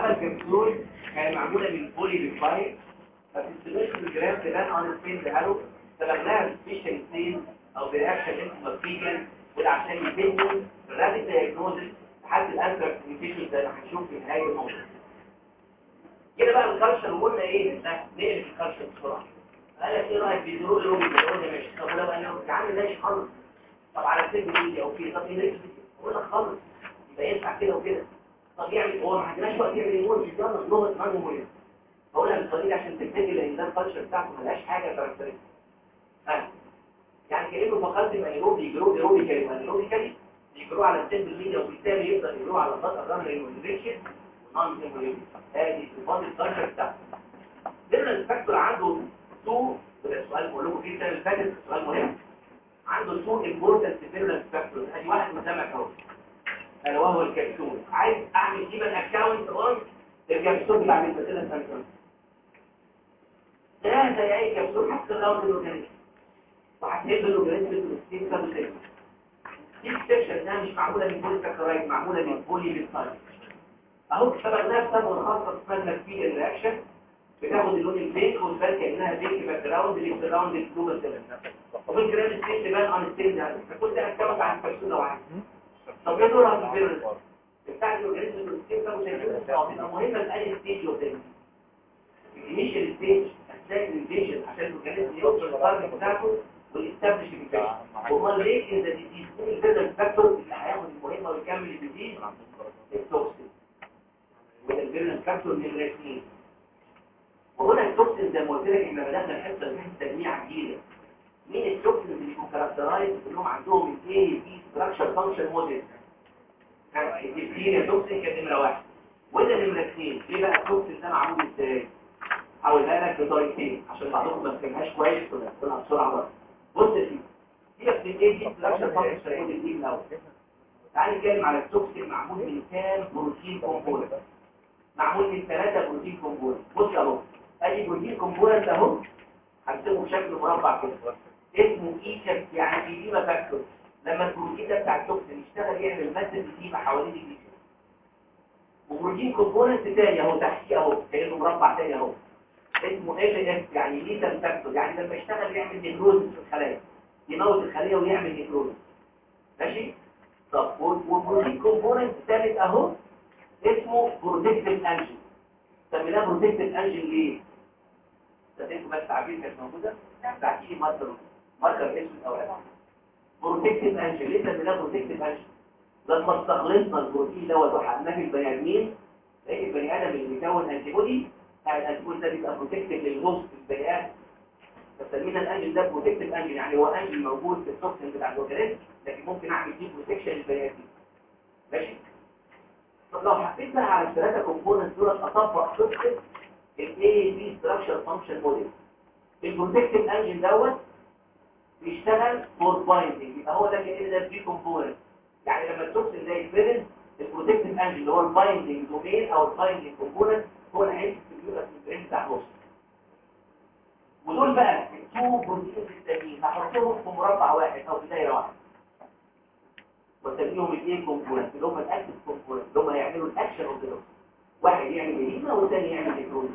بقى الكبسول كانت معموله من بولي ريفاين فبتستمر الجرام تبان اون سبين بهالو فلغناها سبيشال ستين او برياكشن انتماتيجن وده عشان يبنوا الرابيد دايجنوزس لحد الانتراكس ميوتيشن زي ما هنشوف في نهايه الموضوع كده بقى الكالتشر وقلنا ايه لا نقلب الكالتشر بسرعه قال لك ايه رايك بيدروا لهم بيدروا لي ماشي طب ولو انا يا عم ماشي خالص طب على سجن ميديا او كده طب ايه ليه يقول لك خالص يبقى ينفع كده وكده طب يعني هو ما عندناش وقت يعمل ايمون في يلا نضغط معاهم مهم بقولها بالطريقه عشان تفتكر لان ده الكالتشر بتاعته ملهاش حاجه كاركترستيك ها يعني كانه فقط انيروبي يجروا ايروبي كلمه انيروبي كلمه يجروا على السيمبل ميديا وبالتالي يقدر يجروا على الضغط الرمل المودريشن ونون سيمبل هذه صفات الكالتشر بتاعته لما الفاكتور عنده تو وده سؤال بقول لكم فيه السنه اللي فاتت سؤال مهم عنده تو امبورتنت فيرولنس فاكتور ادي واحد قدامك اهو الا وهو الكبسول عايز اعمل جيبن اكونت اون الكبسول بتاع الباسيلا سانتون ده زي اي كبسول حتى لو الاورجانيزم وهتهب الاورجانيزم بالستين كام سنه دي اكسبشن ده مش معموله من بولي ساكرايد معموله من بولي بيبتايد اهو سبقناها بسبب خاصه اسمها المكتيريال رياكشن بتاخد اللون البينك وتبان كانها بينك باك جراوند اللي بتراوند البلومه وفي الجرام ستيل تبان اون ستيل ده كل ده هتكلم عن الكبسول لو عايز طب ايه دورها في الفيروس بتاع الاورجانيزم والستيم ده مشاكل مهمه في اي ستيج اوف الانيشال ستيج هتلاقي الانفيجن عشان الاورجانيزم يوصل للتارجت بتاعته ويستبلش الانفيجن امال ليه ان ذا ديزيز مين الفيرال فاكتور اللي هياخد المهمه ويكمل الديزيز التوكسين وده الفيرال فاكتور من الاثنين وهنا التوكسين زي ما قلت لك احنا بدانا الحصه اللي فاتت تجميع جديده مين التوكسين اللي بيكون كاركترايز انهم عندهم الاي بي ستراكشر فانكشن موديل الديفتيريا توكسين كانت نمره واحد وده نمره اثنين ليه بقى التوكسين ده معمول ازاي؟ هقولها لك بطريقتين عشان بعضكم ما تفهمهاش كويس ولا بسرعه بقى بص يا سيدي سيبك من الاي بي ستراكشر فانكشن موديل دي الاول تعالى نتكلم على التوكسين معمول من كام بروتين كومبوننت معمول من ثلاثه بروتين كومبوننت بص اهو ادي بروتين كومبوننت اهو هرسمه بشكل مربع كده اسمه ايكس يعني ايديما فاكتور لما البروتين ده بتاع التوكسين يشتغل يعمل ماده ايديما حوالين الجسم وبروتين كومبوننت تاني اهو تحتيه اهو كانه مربع تاني اهو اسمه ال اس يعني ليتال فاكتور يعني لما يشتغل يعمل نيكروز في الخلايا يموت الخليه ويعمل نيكروز ماشي طب والبروتين كومبوننت الثالث اهو اسمه بروتكتيف انجن سميناه بروتكتيف انجن ليه تديكم بس تعبير كانت موجوده تعطيه ماركر ماركر اسم او اسم بروتكتيف انجن ليه سميناه بروتكتيف انجن لما استخلصنا البروتين دوت وحقناه في البني ادمين لقيت البني ادم اللي بيكون انتي بودي الانتي بودي ده بيبقى بروتكتيف للهوست البني ادم فسمينا الانجن ده بروتكتيف انجن يعني هو انجن موجود في التوكسين بتاع الاورجانيزم لكن ممكن اعمل فيه بروتكشن للبني ادم ماشي طب لو حطيت بقى على الثلاثه كومبوننتس دول اطبق قصه الاي بي ستراكشر فانكشن موديل البروتكتيف انجن دوت بيشتغل فور بايندنج يبقى هو ده كده ده بي كومبوننت يعني لما التوكسين ده يتفرز البروتكتيف انجن اللي هو البايندنج دومين او البايندنج كومبوننت هو اللي هيمسك اليوكس ممبرين بتاع الوسط ودول بقى التو بروتينز التانيين هحطهم في مربع واحد او في دايره واحده واسميهم الايه كومبوننت اللي هم الاكتف كومبوننت اللي هم هيعملوا الاكشن اوف ذا واحد يعمل هيما والثاني يعمل نيكروز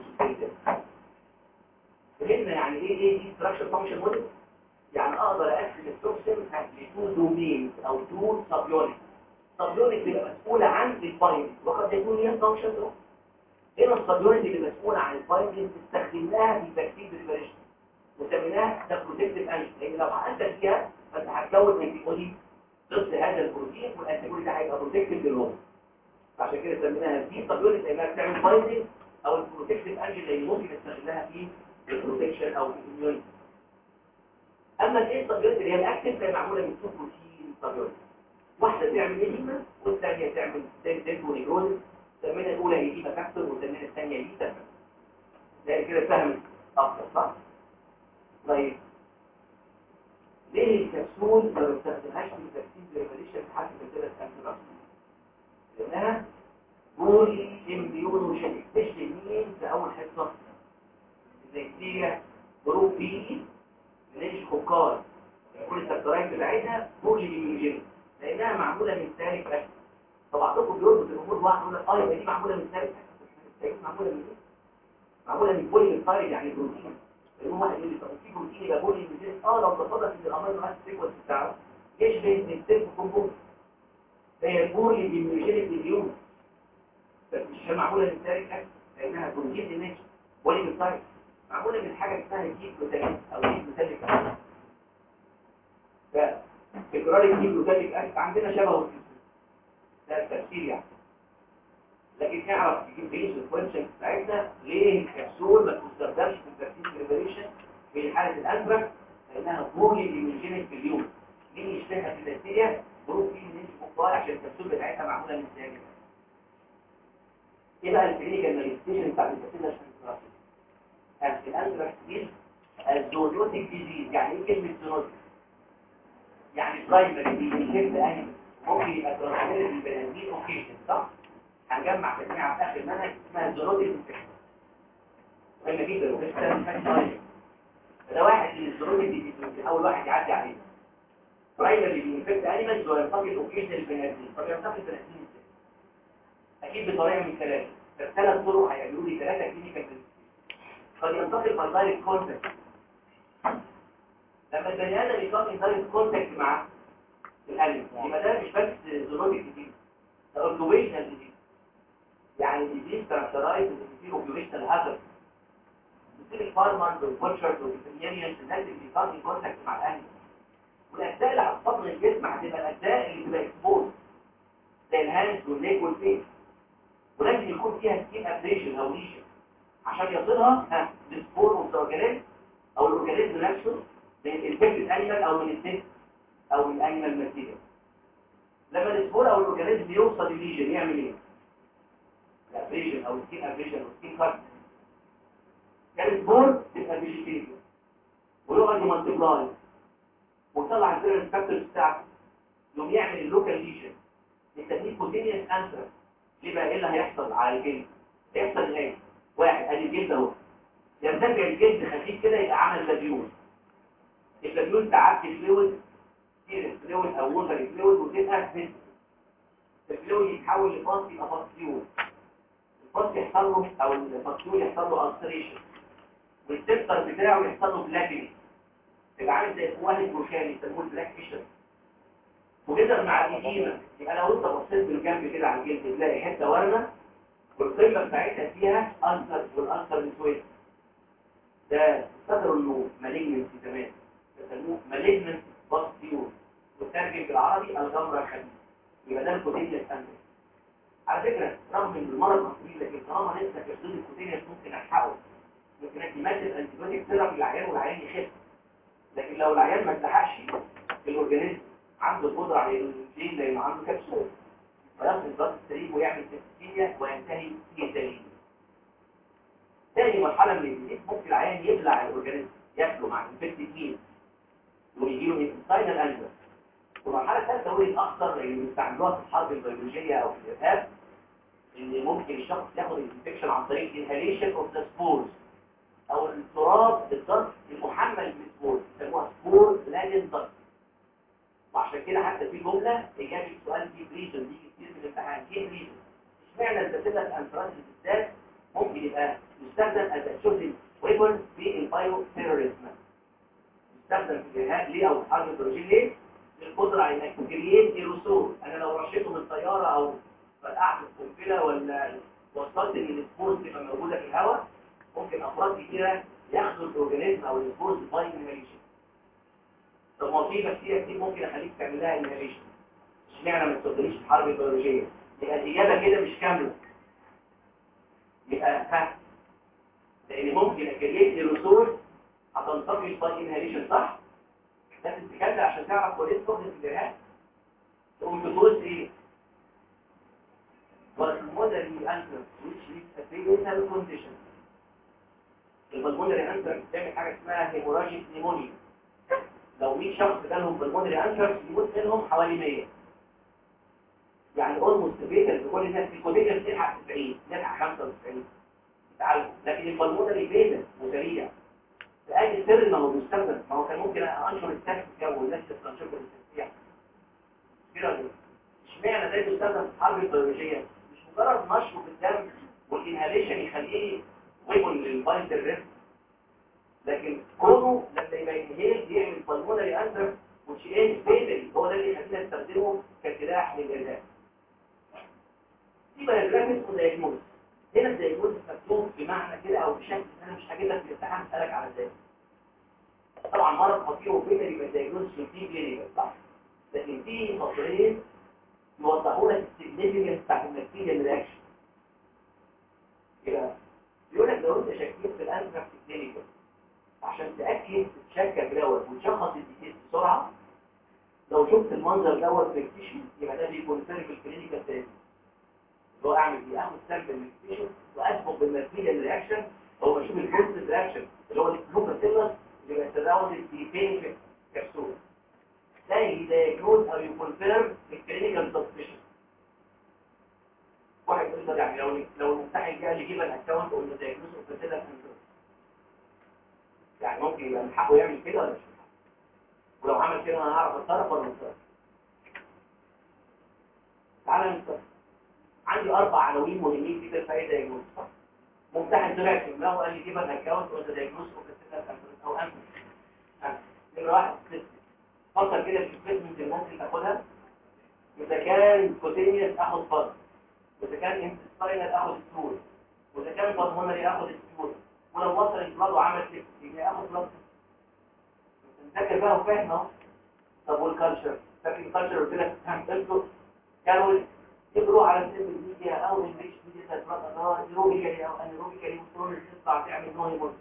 فهمنا يعني ايه ايه دي ستراكشر فانكشن موديل يعني اقدر اقسم التوكسين لتو دومينز او تو سب يونت سب يونت بتبقى مسؤوله عن البايند وقد يكون ليها فانكشن هنا السب يونت اللي مسؤوله عن البايند استخدمناها في تركيب الريفريشن وسميناها ده بروتكتيف انجن لان لو حققت فيها فانت هتكون انتي بودي ضد هذا البروتين والانتي بودي ده هيبقى بروتكتيف للهوم عشان كده سميناها دي سب يونت لانها بتعمل بايندنج او البروتكتيف انجن اللي ممكن نستخدمها في البروتكشن او الاميونيتي اما الايه السبيوريت اللي هي الاكتف كانت معموله من تو بروتين سبيوريت واحده تعمل ايديما والثانيه تعمل دينتو نيكروزس سمينا الاولى ايديما فاكتور وسمينا الثانيه ليتا ده كده فهمت اكتر صح طيب ليه الكبسول ما بنستخدمهاش في الفاكسين ريفوليشن في حالة الثلاث انتي لانها بولي امبيونوجينيك تشبه مين في اول حصه البكتيريا جروب بي ليش خكار كل السكرايت بتاعتها بولي امبيونوجينيك لانها معموله من سالك اسيد فبعضكم بيربط الامور بواحد يقول لك اه يبقى دي معموله من سالك اسيد معموله من بولي الخارج يعني بروتين يقوم واحد يقول لي طب في بروتين يبقى بولي من اه لو تصادف ان الامينو اسيد سيكونس بتاعه يشبه السيلف كومبوز هي بولي بيميوجينيك اليوم بس مش معموله من تاريخ اكل لانها بروتين ايميج بولي من الخارج معموله من حاجه اسمها جيب جلوتامين او جيب جلوتاميك اسيد فتكرار الجيب جلوتاميك اسيد عندنا شبهه ده التفسير يعني لكن نعرف نجيب بيز الفانكشن بتاعتنا ليه الكبسول ما تستخدمش في التركيز بريبريشن في حاله الازرق لانها بولي ايموجينيك في اليوم مين يشتهى في البكتيريا جروب فيه من الفقار عشان الكبسول بتاعتها معموله من الثاني ايه بقى الكلينيكال مانيفستيشن بتاعت البكتيريا عشان الازرق دي الزونوتيك ديزيز يعني ايه كلمه زونوتيك يعني برايمري دي الكلمه اهي ممكن يبقى ترانسميتد للبني اوكيشن صح هنجمع تجميعة في آخر المنهج اسمها الزونوتيك انفكشن مهمة جدا وكده ده واحد من الزونوتيك دي أول واحد يعدي عليه برايمري بينفكت انيمالز وينتقل اوكيشن البني ادمين طب ينتقل البني ادمين ازاي؟ أكيد بطريقة من ثلاثة الثلاث طرق هيعملوا لي ثلاثة كلينيكال قد ينتقل باي دايركت كونتاكت لما البني ادم يكون دايركت كونتاكت مع الانيمال يبقى ده مش بس زونوتيك ديزيز ده اوكيوبيشنال ديزيز يعني ديزيز كاركترايز في اوكيوبيشنال هازارد بتصير الفارمرز والبوتشرز والفيترينيانز الناس اللي بيكون في كونتاكت مع الانيمال والاجزاء اللي هتفضل الجسم هتبقى الاجزاء اللي بتبقى اكسبوز زي الهاندز والليج والفيس ولازم يكون فيها سكين ابريشن او ليشن عشان يصلها ها للسبور والأورجانيزم او الاورجانيزم نفسه من الانفكتد انيمال او من السيست او من الانيمال ماتيريال لما السبور او الاورجانيزم يوصل لليجن يعمل ايه الابريشن او السكين ابريشن او السكين كات كان السبور تبقى فيجيتيريان ويقعد يمالتيبلاي ويطلع السيرن فاكتورز بتاعته يقوم يعمل اللوكال ليجن نسميه كوتينيوس انثر ليه بقى ايه اللي هيحصل على الجلد هيحصل ايه واحد ادي الجلد اهو يرتفع الجلد خفيف كده يبقى عمل فابيول الفابيول تعدي فلويد كتير فلويد او ووتر فلويد وتبقى فيس الفلويد يتحول لفاس يبقى فاسيول الفاس يحصل له او الفاسيول يحصل له الستريشن والسبتر بتاعه يحصل له بلاكني يبقى عامل زي اخوان البركان يسموه البلاك فيشر وكده مع الإديمة يبقى لو انت بصيت بالجنب كده على الجلد تلاقي حته ورمه والقمه بتاعتها فيها ألسر والألسر مسود ده افتكروا انه مالجنسي زمان بيسموه مالجنس باستيور والترجم بالعربي الجمره الخبيث يبقى ده الكوتينيوس انتر على فكره رغم ان المرض مصري لكن طالما لسه في حدود الكوتينيوس ممكن الحقه ممكن ادي ماده انتيبيوتيك ثيرابي للعيان والعيان يخف لكن لو العيان ما اتلحقش الاورجانيزم عنده القدره على الانسولين زي ما عنده كبسول فياخد ضغط السليم ويعمل سيستيميا وينتهي في سليم تاني مرحله من الجديد ممكن العيان يبلع الاورجانيزم ياكله مع الانفكتيكين ويجي له انتستاينال انزل والمرحله الثالثه ودي الاخطر اللي بيستعملوها في الحرب البيولوجيه او في الارهاب ان ممكن الشخص ياخد الانفكشن عن طريق inhalation اوف ذا سبورز او التراب الضغط المحمل بالسبور يسموها سبور لاجن ضغط وعشان كده حتى في جمله اجابه سؤال في بريزون دي كتير في الامتحان ايه بريزون اشمعنى الباسيلس انترانس بالذات ممكن يبقى يستخدم از اشوزن ويبن في البايو تيروريزم يستخدم في الارهاب ليه او في حرب البروجين ليه للقدره على انك تكريت ايروسول انا لو رشيته من طياره او فرقعت القنبله ولا وصلت ان السبورز تبقى موجوده في الهواء ممكن افراد كتيره ياخدوا الاورجانيزم او السبورز باي انهاليشن طب ما في بكتيريا كتير ممكن اخليك تعمل لها انهاليشن اشمعنى ما تستخدميش الحرب البيولوجيه يبقى الاجابه كده مش كامله يبقى ها لان ممكن اكريت ايروسول هتنتقل باي انهاليشن صح لازم تكمل عشان تعرف هو ليه استخدم في الارهاب تقوم تقول ايه والمودري انتر which is a fatal condition البلمونري انتر بتعمل حاجه اسمها هيموراجيك نيمونيا لو 100 شخص جالهم بالمونري انتر يموت منهم حوالي 100 يعني اولموست فيتال لكل الناس الكوبيديا بتلحق 90 نلحق 95 تعالوا لكن البلمونري فيتال وسريع فادي السر ما هو مستخدم ما هو كان ممكن انشر التاكس جو والناس تستنشق التسريع كده اشمعنى ده بيستخدم في الحرب البيولوجيه مش مجرد نشره في الدم والانهاليشن يخليه ويبن للفايتال ريسك لكن كونه لما يبقى ينهيل يعمل بالمونري انتر which is fatal هو ده اللي يخلينا نستخدمه كسلاح للإرهاب في باراجراف اسمه دايجنوز هنا الدايجنوز مكتوب بمعنى كده او بشكل انا مش هجيب لك في الامتحان اسالك على ازاي طبعا مرض خطير وفيتال يبقى الدايجنوز في كلينيكال صح لكن في سطرين يوضحوا لك السيجنيفيكانس بتاعت الماكسيليان رياكشن كده بيقول لك لو انت شاكين في الانتراكس كلينيكال عشان تاكد تتشكك دوت وتشخص الديتيلز بسرعه لو شفت المنظر دوت في التيشو يبقى ده بيكون سيرف الكلينيكال تاني اللي هو اعمل ايه اخد سامبل من التيشو واسبق بالماكسيليان رياكشن او بشوف البوزيتيف رياكشن اللي هو الفلوكاسيلس اللي بيبقى سراوندد ببين كبسول ده يدايجنوز او يكونفيرم الكلينيكال سسبشن واحد يقول لي يعني لو لو الممتحن جه لي جيب الاكونت وقلنا دايجنوز وكده يعني ممكن يبقى من حقه يعمل كده ولا مش من حقه ولو عمل كده انا هعرف اتصرف ولا مش هتصرف تعالى نتصرف عندي اربع عناوين مهمين جدا في اي دايجنوز ممتحن طلع في دماغه قال لي جيب الاكونت وقلنا دايجنوز وكده او انت نمره واحد فكر كده في التريتمنت اللي ممكن تاخدها اذا كان كوتينيوس اخد فرد واذا كان انتستاينال اخد ستول واذا كان بالمونري اخد ستول ولو وصل البلاد وعمل كده يبقى اخد بلاد فاكر بقى وفاهم اهو طب والكالتشر فاكر الكالتشر قلت لك انتوا كانوا يجروا على سن الميديا او الريش ميديا تتبقى انها ايروبيكالي او انيروبيكالي والكترون تطلع تعمل نوع مش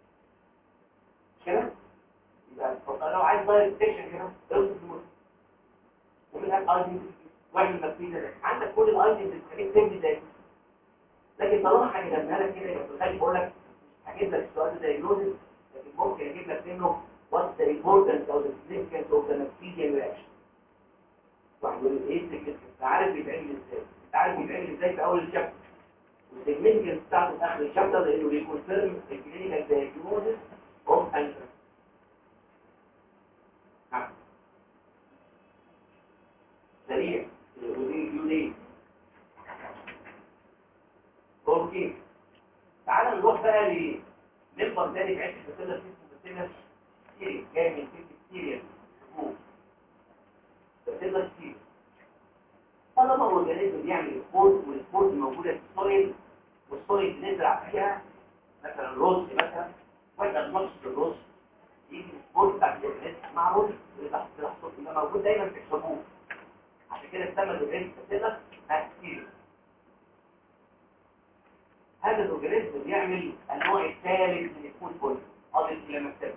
كده يبقى لو عايز دايركت ستيشن كده اوصل المرض وفي الاخر ايدي واعمل مكتوب عندك كل الايدي اللي بتخليك تبني زي لكن طالما حاجه جبناها لك كده يبقى خلي بقول لك هجيب لك السؤال ده دايجنوزس لكن ممكن اجيب لك منه what's the importance or the significance of the bacterial reaction واحد يقول ايه السيجنفكنس انت عارف بيتعمل ازاي انت عارف بيتعمل ازاي في اول الشابتر والسيجنفكنس بتاعته في اخر الشابتر لانه بيكونفيرم الكلينيكال دايجنوزس اوف انترس سريع ودي يولي اوكي تعال نروح بقى لمنبر تاني في عيش البسيلة اسمه بسيلة سيري جاي من فيك سيريا بسيلة سيري طالما اورجانيزم بيعمل سبورت والسبورت موجودة في السويل والسويل نزرع فيها مثلا رز مثلا واحنا بنص الرز يجي السبورت بتاع الاورجانيزم مع رز اللي تحت تحت يبقى موجود دايما في الحبوب عشان كده استمر الاورجانيزم بسيلة سيري هذا الاورجانيزم بيعمل النوع الثالث من الفود بويزن اضف الى مكتبه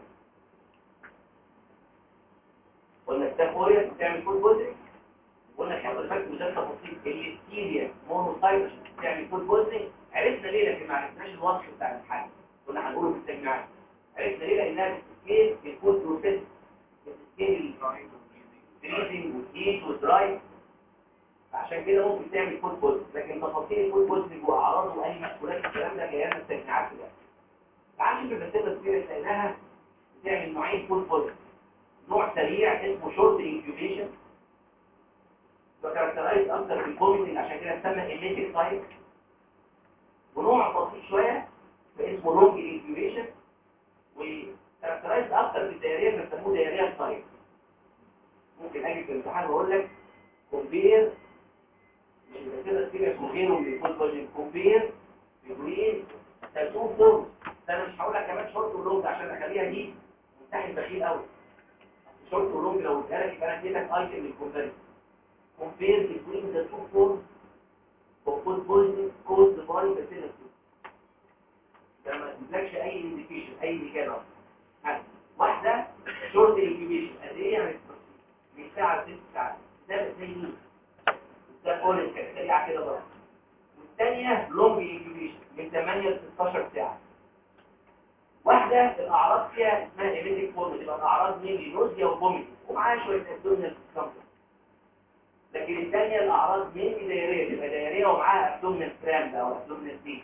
قلنا التاكوريا بتعمل فود بويزن قلنا الحمد لله وده تفاصيل الليستيريا مونوسايتس بتعمل فود بويزن عرفنا ليه لكن ما عرفناش الوصف بتاع الحاجه كنا هنقوله في التجميعات عرفنا ليه لانها بتسكيل الفود بروسيس بتسكيل الفريزنج والهيت والدراي عشان كده ممكن تعمل فود بوز لكن تفاصيل الفود بوز واعراضه واي مسؤوليات الكلام ده جايه لنا التجميعات كده تعال نشوف البكتيريا الكبيره لقيناها بتعمل نوعين فود بوز نوع سريع اسمه شورت انكيوبيشن وكاركترايز اكتر في الفوميتنج عشان كده اتسمى ايميتيك تايب ونوع بسيط شويه اسمه لونج انكيوبيشن وكاركترايز اكتر في الدايريه بيسموه دايريه تايب ممكن اجي في الامتحان واقول لك كومبير مش كده كده اسمه غيره من الفول بوجين كومبير بين تاتو فورم انا مش هقول لك كمان شورت ولونج عشان اخليها دي مستحيل بخيل قوي شورت ولونج لو قلتها لك يبقى انا اديتك ايتم من الكومبير كومبير بين ذا تو فورم اوف فول بوجين كوزد باي باسيلس ده ما تدلكش اي انديكيشن اي اجابه واحده شورت انكيوبيشن قد ايه يعني من ساعه ست ساعات ده زي مين ده كل سريعه كده برضه والثانيه لونج انكيوبيشن من 8 ل 16 ساعه واحده الاعراض فيها اسمها ايميتيك فورم تبقى الاعراض مين نوزيا وفوميت ومعاها شويه ابدومينال ديسكمفورت لكن الثانيه الاعراض مين دايريه تبقى دايريه ومعاها ابدومينال كرامب او ابدومينال بين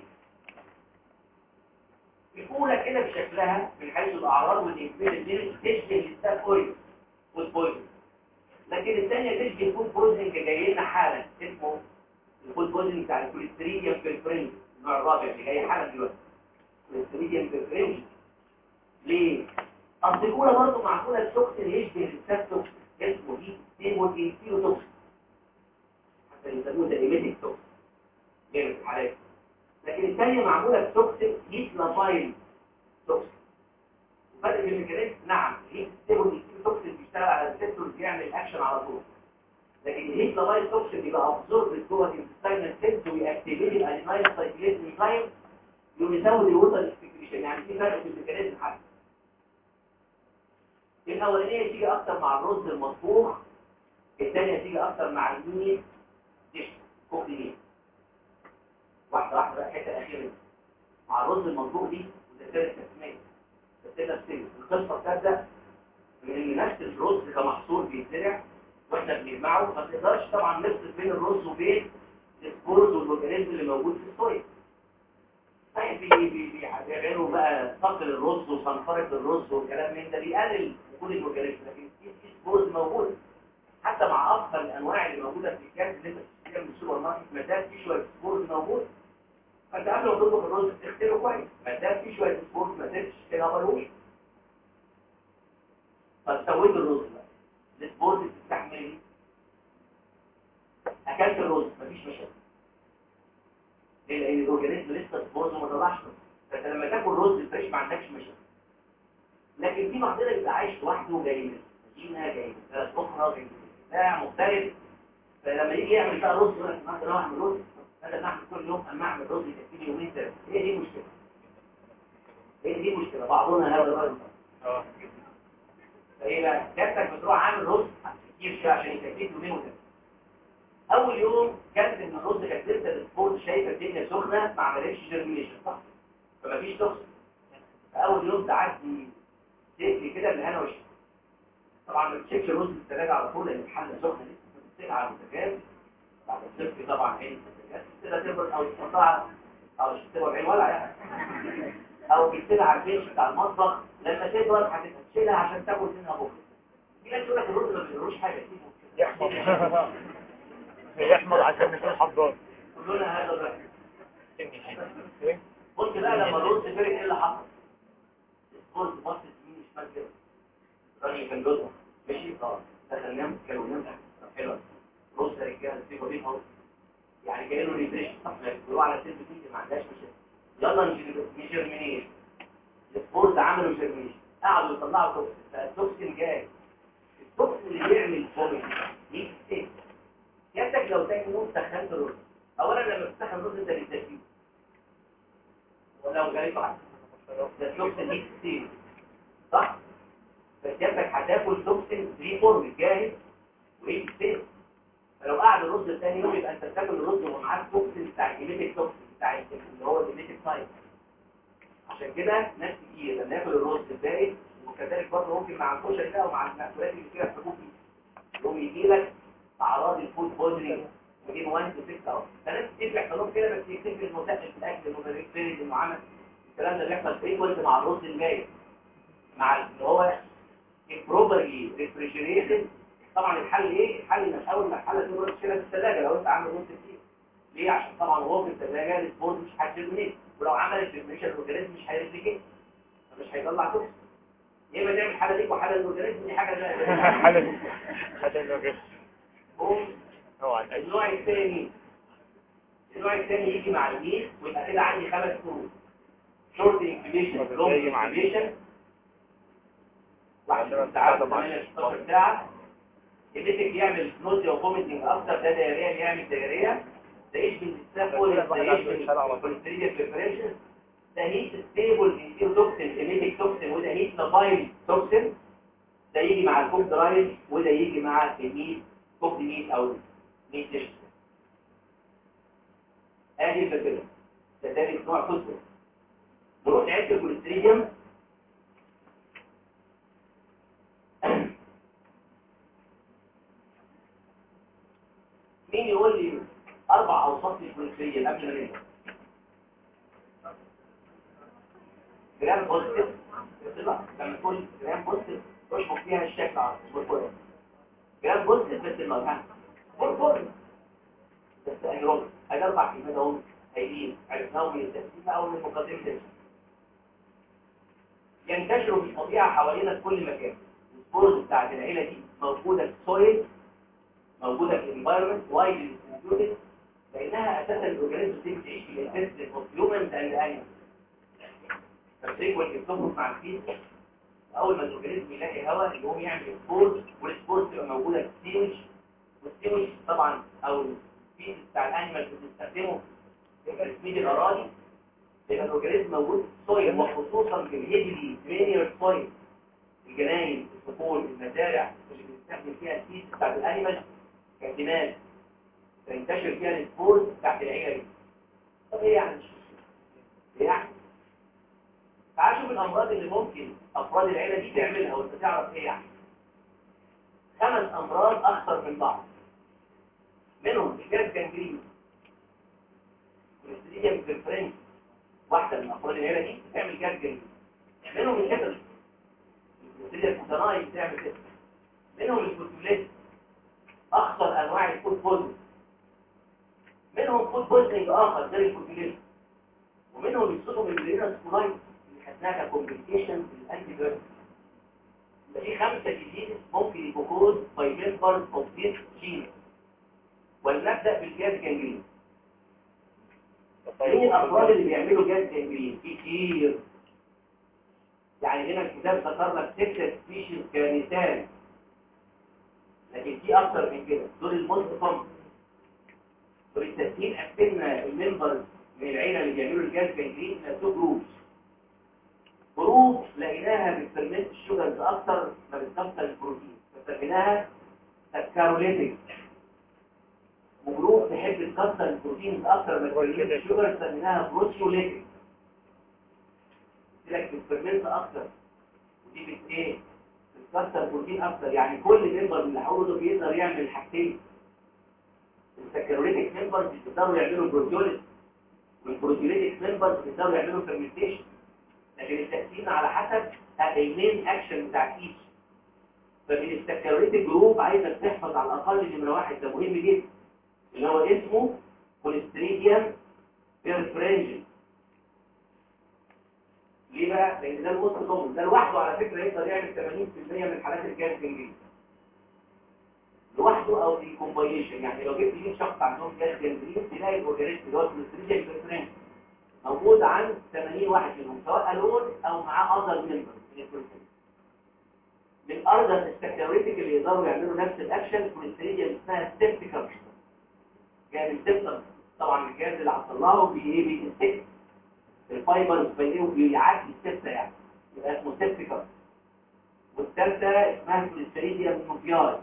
الاولى كده بشكلها من حيث الاعراض والانفيريتي تشبه الستاف اويل والبويزن لكن الثانية تشبه الفود بوزنج جاي لنا حالا اسمه الفود بوزنج بتاع الكوليستريديوم فيلفرين النوع الرابع اللي جاي حالا دلوقتي كوليستريديوم بريفرنشن ليه؟ اصل الاولى برضه معقوله التوكسين يشبه السبتوكسين اسمه دي ستيبل انتيرو توكسين حتى يسموه ده ايميتيك توكسين جامد الحالات لكن الثانيه معموله بتوكسين هيت لافايل توكسين فرق بين الميكانيزم نعم هيت ستيبل انتيرو توكسين بيشتغل على الريسبتورز بيعمل اكشن على طول لكن الهيت لافايل توكسين بيبقى ابزورب جوه الانتستينال سيلز ويأكتيفيت الانيمايل سايكليز انزيم يقوم يزود الوتر اكسكريشن يعني في فرق في الميكانيزم حاجه الاولانيه تيجي اكتر مع الرز المطبوخ الثانيه تيجي اكتر مع الميت ديش كوكلين واحده واحده بقى الحته الاخيره مع الرز المطبوخ دي وده ثالث تسميه ده ثالث تسميه القصه بتبدا من ان نفس الرز كمحصول بيتزرع واحنا بنجمعه ما تقدرش طبعا نفصل بين الرز وبين السبورز والاورجانيزم اللي موجود في السويل طيب بي- بي- بي- بيعملوا بقى صقل الرز وصنفرة الرز والكلام من ده بيقلل وجود الاورجانيزم لكن في في سبورز موجوده حتى مع افضل الانواع اللي موجوده في الكاس اللي انت بتشتريها من السوبر ماركت ما دام في شويه سبورز موجود فانت قبل ما تطبخ الرز تغسله كويس ما دام في شويه سبورز ما تنساش تغسلوش طب سويت الرز بقى السبورز بتستحمل ايه؟ اكلت الرز مفيش مشاكل ليه؟ لان الاورجانيزم لسه سبورز وما طلعش رز. فانت لما تاكل رز فريش ما عندكش مشاكل لكن في بعضنا بيبقى عايش لوحده جاي من مدينه جاي من بلد اخرى جاي من بتاع مختلف فلما يجي يعمل بقى رز يقول لك النهارده انا اعمل رز بدل ما اعمل كل يوم اما اعمل رز يكفيني يومين ثلاثه هي دي المشكله هي دي المشكله بعضنا هذا الرجل اه فايه بقى جاتك بتروح عامل رز كتير شويه عشان يكفيك يومين وثلاثه اول يوم كانت ان الرز كانت لسه السبورت شايفه الدنيا سخنه ما عملتش جيرميشن صح فمفيش توكسين فاول يوم تعدي تقلي كده بالهنا وش طبعا ما تشيكش الرز في الثلاجه على طول لان الحله سخنه لسه بتسيبها على البوتاجاز بعد الصفر طبعا عين البوتاجاز تبقى تبرد او تحطها او مش تبقى بعين ولا يعني او بتسيبها على البيش بتاع المطبخ لما تبرد هتبقى تشيلها عشان تاكل منها بكره في ناس تقول لك الرز ما بيقولوش حاجه يحمض يحمض عشان يكون حضار كلنا هذا الرأي ايه بص بقى لما الرز فرق ايه اللي حصل الرز بص يمين شمال كده الراجل كان جوزها ماشي خلاص دخل نام كانوا نام طب حلو رز رجاله في وظيفه اهو يعني كانه ريفريش طب بيقولوا على سيلف دي ما عندهاش مشاكل يلا نجرمينيشن السبورت عملوا جرمينيشن قعدوا يطلعوا توكسين فالتوكسين جاي التوكسين اللي بيعمل فوميت دي ستيت يدك لو تاني يوم سخنت الرز اولا لما تسخن الرز انت بتدفيه ولو جاي بعد ده توكسين دي ستيت صح فجابك هتاكل توكسين فري فورم جاهز وايه ستيت فلو قعد الرز الثاني يوم يبقى انت بتاكل الرز ومعاه التوكسين بتاع الايميتيك توكسين بتاع اللي هو الايميتيك سايت عشان كده ناس كتير لما ياكل الرز البارد وكذلك برضه ممكن مع الكشري بقى ومع المأكولات اللي فيها حبوب يقوم يجي لك اعراض الفود بودرينج ودين 1 تو 6 اهو فناس كتير بيحصل كده بس يكتب المسقف في الاكل انه بارد انه عمل الكلام ده بيحصل فريكوينت مع الرز الجاي مع اللي هو improperly refrigerated طبعا الحل ايه الحل انك اول ما الحله تبرد تشيلها في الثلاجه لو انت عامل رز كتير ليه عشان طبعا وهو في الثلاجه السبورت مش هتجرميت ولو عملت جرميشن الاورجانيزم مش هيريبليكيت مش هيطلع توكسين يا اما تعمل حاله ليك وحاله للاورجانيزم دي حاجه لا حلو حلو غش قوم هو عن اي النوع الثاني النوع الثاني يجي مع الميل ويبقى كده عندي خمس شروط شورت انكيبيشن لونج يجي مع الميل. انكيبيشن واحد عندنا ساعات ساعة مع 8 16 ساعه النتج يعمل نوزيا وفوميتنج اكتر ده دايريه بيعمل دايريه ده يشبه الستافول ده يشبه الكوليستريديا بريفرنشن ده هيت ستيبل انتيرو توكسين ايميتيك توكسين وده هيت لافايل توكسين ده يجي مع الكوك درايف وده يجي مع الميت كوك ميت او ميت ديش ادي الفكره ده ثالث نوع فوسفور نروح نعد الكوليستريديوم مين يقول لي اربع اوصاف للكوليستريديوم قبل ما نبدا جرام بوزيتيف بتطلع لما تقول جرام بوزيتيف تشبك فيها الشكل على البربور جرام بوزيتيف بس المكان بربور بس اجرام ادي اربع كلمات اهو هايلين عرفناهم من التسليم او من مقدمه التسليم ينتشروا في الطبيعة حوالينا في كل مكان السبورز بتاعت العيلة دي موجودة في السويل موجودة في الانفايرمنت وايد ديستريبيوتد لأنها أساسا الأورجانيزم دي بتعيش في الانتستين اوف هيومنز اند انيمالز فالسيكوال بتخرج مع الفيس أول ما الأورجانيزم يلاقي هواء يقوم يعمل سبورز والسبورز تبقى موجودة في السيوج والسيوج طبعا أو الفيس بتاع الانيمال بتستخدمه في تسميد الأراضي يبقى الأورجانيزم موجود في السويل وخصوصا في الهيدلي درينير سويل الجناين الصقور المزارع اللي بنستخدم فيها الكيس بتاعت الانيمال كاهتمام تنتشر فيها السبورز بتاعت العيله دي طب ايه يعني ايه يعني تعال شوف الامراض اللي ممكن افراد العيله دي تعملها وانت تعرف ايه يعني خمس امراض اخطر من بعض منهم الجاز جانجرين كوليستيريا بالفرنش واحده من افراد العيله دي بتعمل جاز جانجرين منهم الهيبرس الكوليستيريا الصناعي بتعمل كده منهم الفوتوليت اخطر انواع الفود بوزن منهم فود بوزنج اخر غير الفوتوليت ومنهم الصودوم البرينس كولايت اللي خدناها كومبليكيشن للانتي بيرد في خمسه ديزيز ممكن يبقوا كوز باي ممبرز اوف ذيس جين ولنبدا بالجاز جانجرين مين الافراد اللي بيعملوا جاز جانجرين كتير يعني هنا الكتاب ذكر لك ستة سبيشيز كمثال لكن في اكتر من كده دول الموست كومن دول التسهيل قسمنا الممبرز من العيله اللي بيعملوا الجاز جانجرين الى تو جروبس جروب لقيناها بتفرمنت الشوجرز اكتر ما بتكسر البروتين فسميناها سكاروليتك وجروب تحب تكسر البروتين اكتر ما بتفرمنت الشوجرز سميناها بروتيوليتك لك بتفرمنت اكتر ودي بت ايه بتكسر بروتين اكتر يعني كل ممبر من اللي هقوله ده بيقدر يعمل حاجتين السكاروليتك ممبرز بيقدروا يعملوا بروتيوليتك والبروتيوليتك ممبرز بيقدروا يعملوا فيرمنتيشن لكن التقسيم على حسب المين اكشن بتاع ايش فمن السكاروليتك جروب عايزك تحفظ على الاقل نمره واحد ده مهم جدا اللي هو اسمه كوليستريديوم بيرفرنجن ليه بقى؟ لان ده الموست كومن ده لوحده على فكره يقدر يعمل 80% من حالات الجاز لوحده او دي كومباينيشن يعني لو جبت 100 شخص عندهم جاز جانجرين تلاقي الاورجانيزم اللي هو الكوليستريديوم بيرفرنجن موجود عند 80 واحد منهم سواء الون او معاه اذر ممبر من الكوليسترول من ارض السكتوريتك اللي يقدروا يعملوا نفس الاكشن الكوليسترول اسمها سيبتيكال جاي من سيبتم طبعا الجهاز اللي عطلناه بي ايه بينسك الفايبرز بايه وبيعدي السبته يعني يبقى اسمه سيبتيكال والثالثه اسمها الكوليسترول نوفيار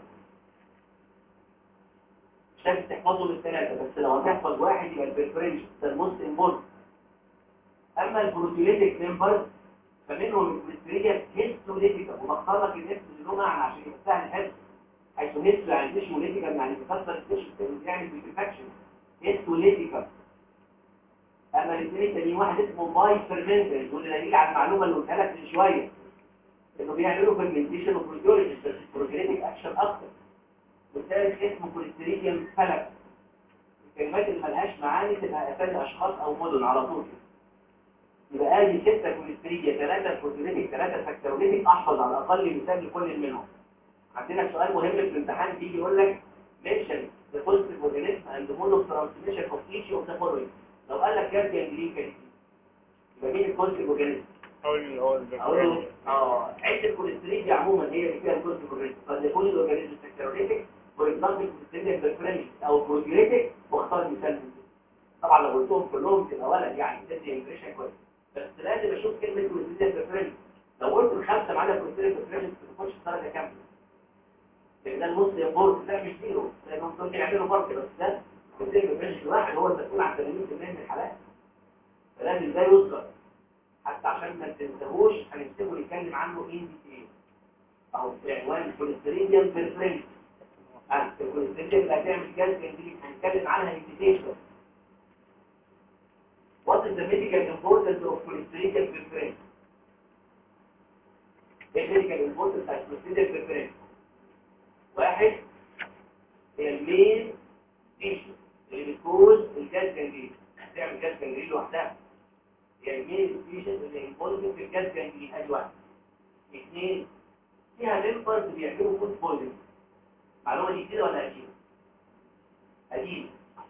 مش لازم تحفظهم الثلاثه بس لو هتحفظ واحد يبقى البريفرنش ده الموست امبورتنت اما البروتيوليتيك ممبر فمنهم الكوليستريديا هيستوليتيكا وبختار لك الاسم اللي له معنى عشان يبقى سهل الحفظ حيث هيستو يعني مش موليتيكا يعني بيكسر التشو يعني بيرفكشن هيستوليتيكا اما الاثنين التانيين واحد اسمه باي فيرمنتر دول اللي هيجي على المعلومه اللي قلتها لك من شويه انه بيعملوا فيرمنتيشن وبروتيوليتيك بس البروتيوليتيك اكشن اكتر والثالث اسمه كوليستريديوم فلك الكلمات اللي ملهاش معاني تبقى اسامي اشخاص او مدن على طول يبقى ادي ستة كوليستريديا ثلاثة بروتيوليتيك ثلاثة فاكتوريتيك احفظ على الاقل مثال لكل منهم عندنا سؤال مهم في الامتحان بيجي يقول لك mention the positive organism and the mode of transmission of each of the following لو قال لك جاب جانجلين كده يبقى مين البوزيتيف اورجانيزم اقول اللي هو اقول له اه عده الكوليستريديا عموما هي اللي فيها البوزيتيف اورجانيزم قد يكون الاورجانيزم فاكتوريتيك فور اكزامبل كوليستريديا بريفرنس او بروتيوليتيك واختار مثال من دول. طبعا لو قلتهم كلهم تبقى ولد يعني تدي امبريشن كويس بس لازم اشوف كلمه كوليستريديا بريفرنس لو قلت الخمسه معانا كوليستريديا بريفرنس ما تاخدش الدرجه كامله لان ده النص يبورت ده مش زيرو لانهم دول بيعملوا فرق بس ده كوليستريديا بريفرنس واحد هو المسؤول عن 80% من الحالات فلازم ده يذكر حتى عشان ما تنساهوش هنكتبه نتكلم عنه ان ديتيل اهو في عنوان كوليستريديا بريفرنس الكوليستريديا اللي هتعمل جلسه جديد هنتكلم عنها ان ديتيل What is the medical importance of Clostridium perfringens? ايه الميديكال امبورتنس بتاع Clostridium perfringens؟ واحد هي المين تيشو اللي بتكوز الجاز جنجرين هتعمل جاز جنجرين لوحدها هي المين سبيشيز اللي انفولد في الجاز جانجلين ادي واحد اثنين فيها ممبرز بيعملوا فود بويزن المعلومه دي كده ولا قديمه قديمه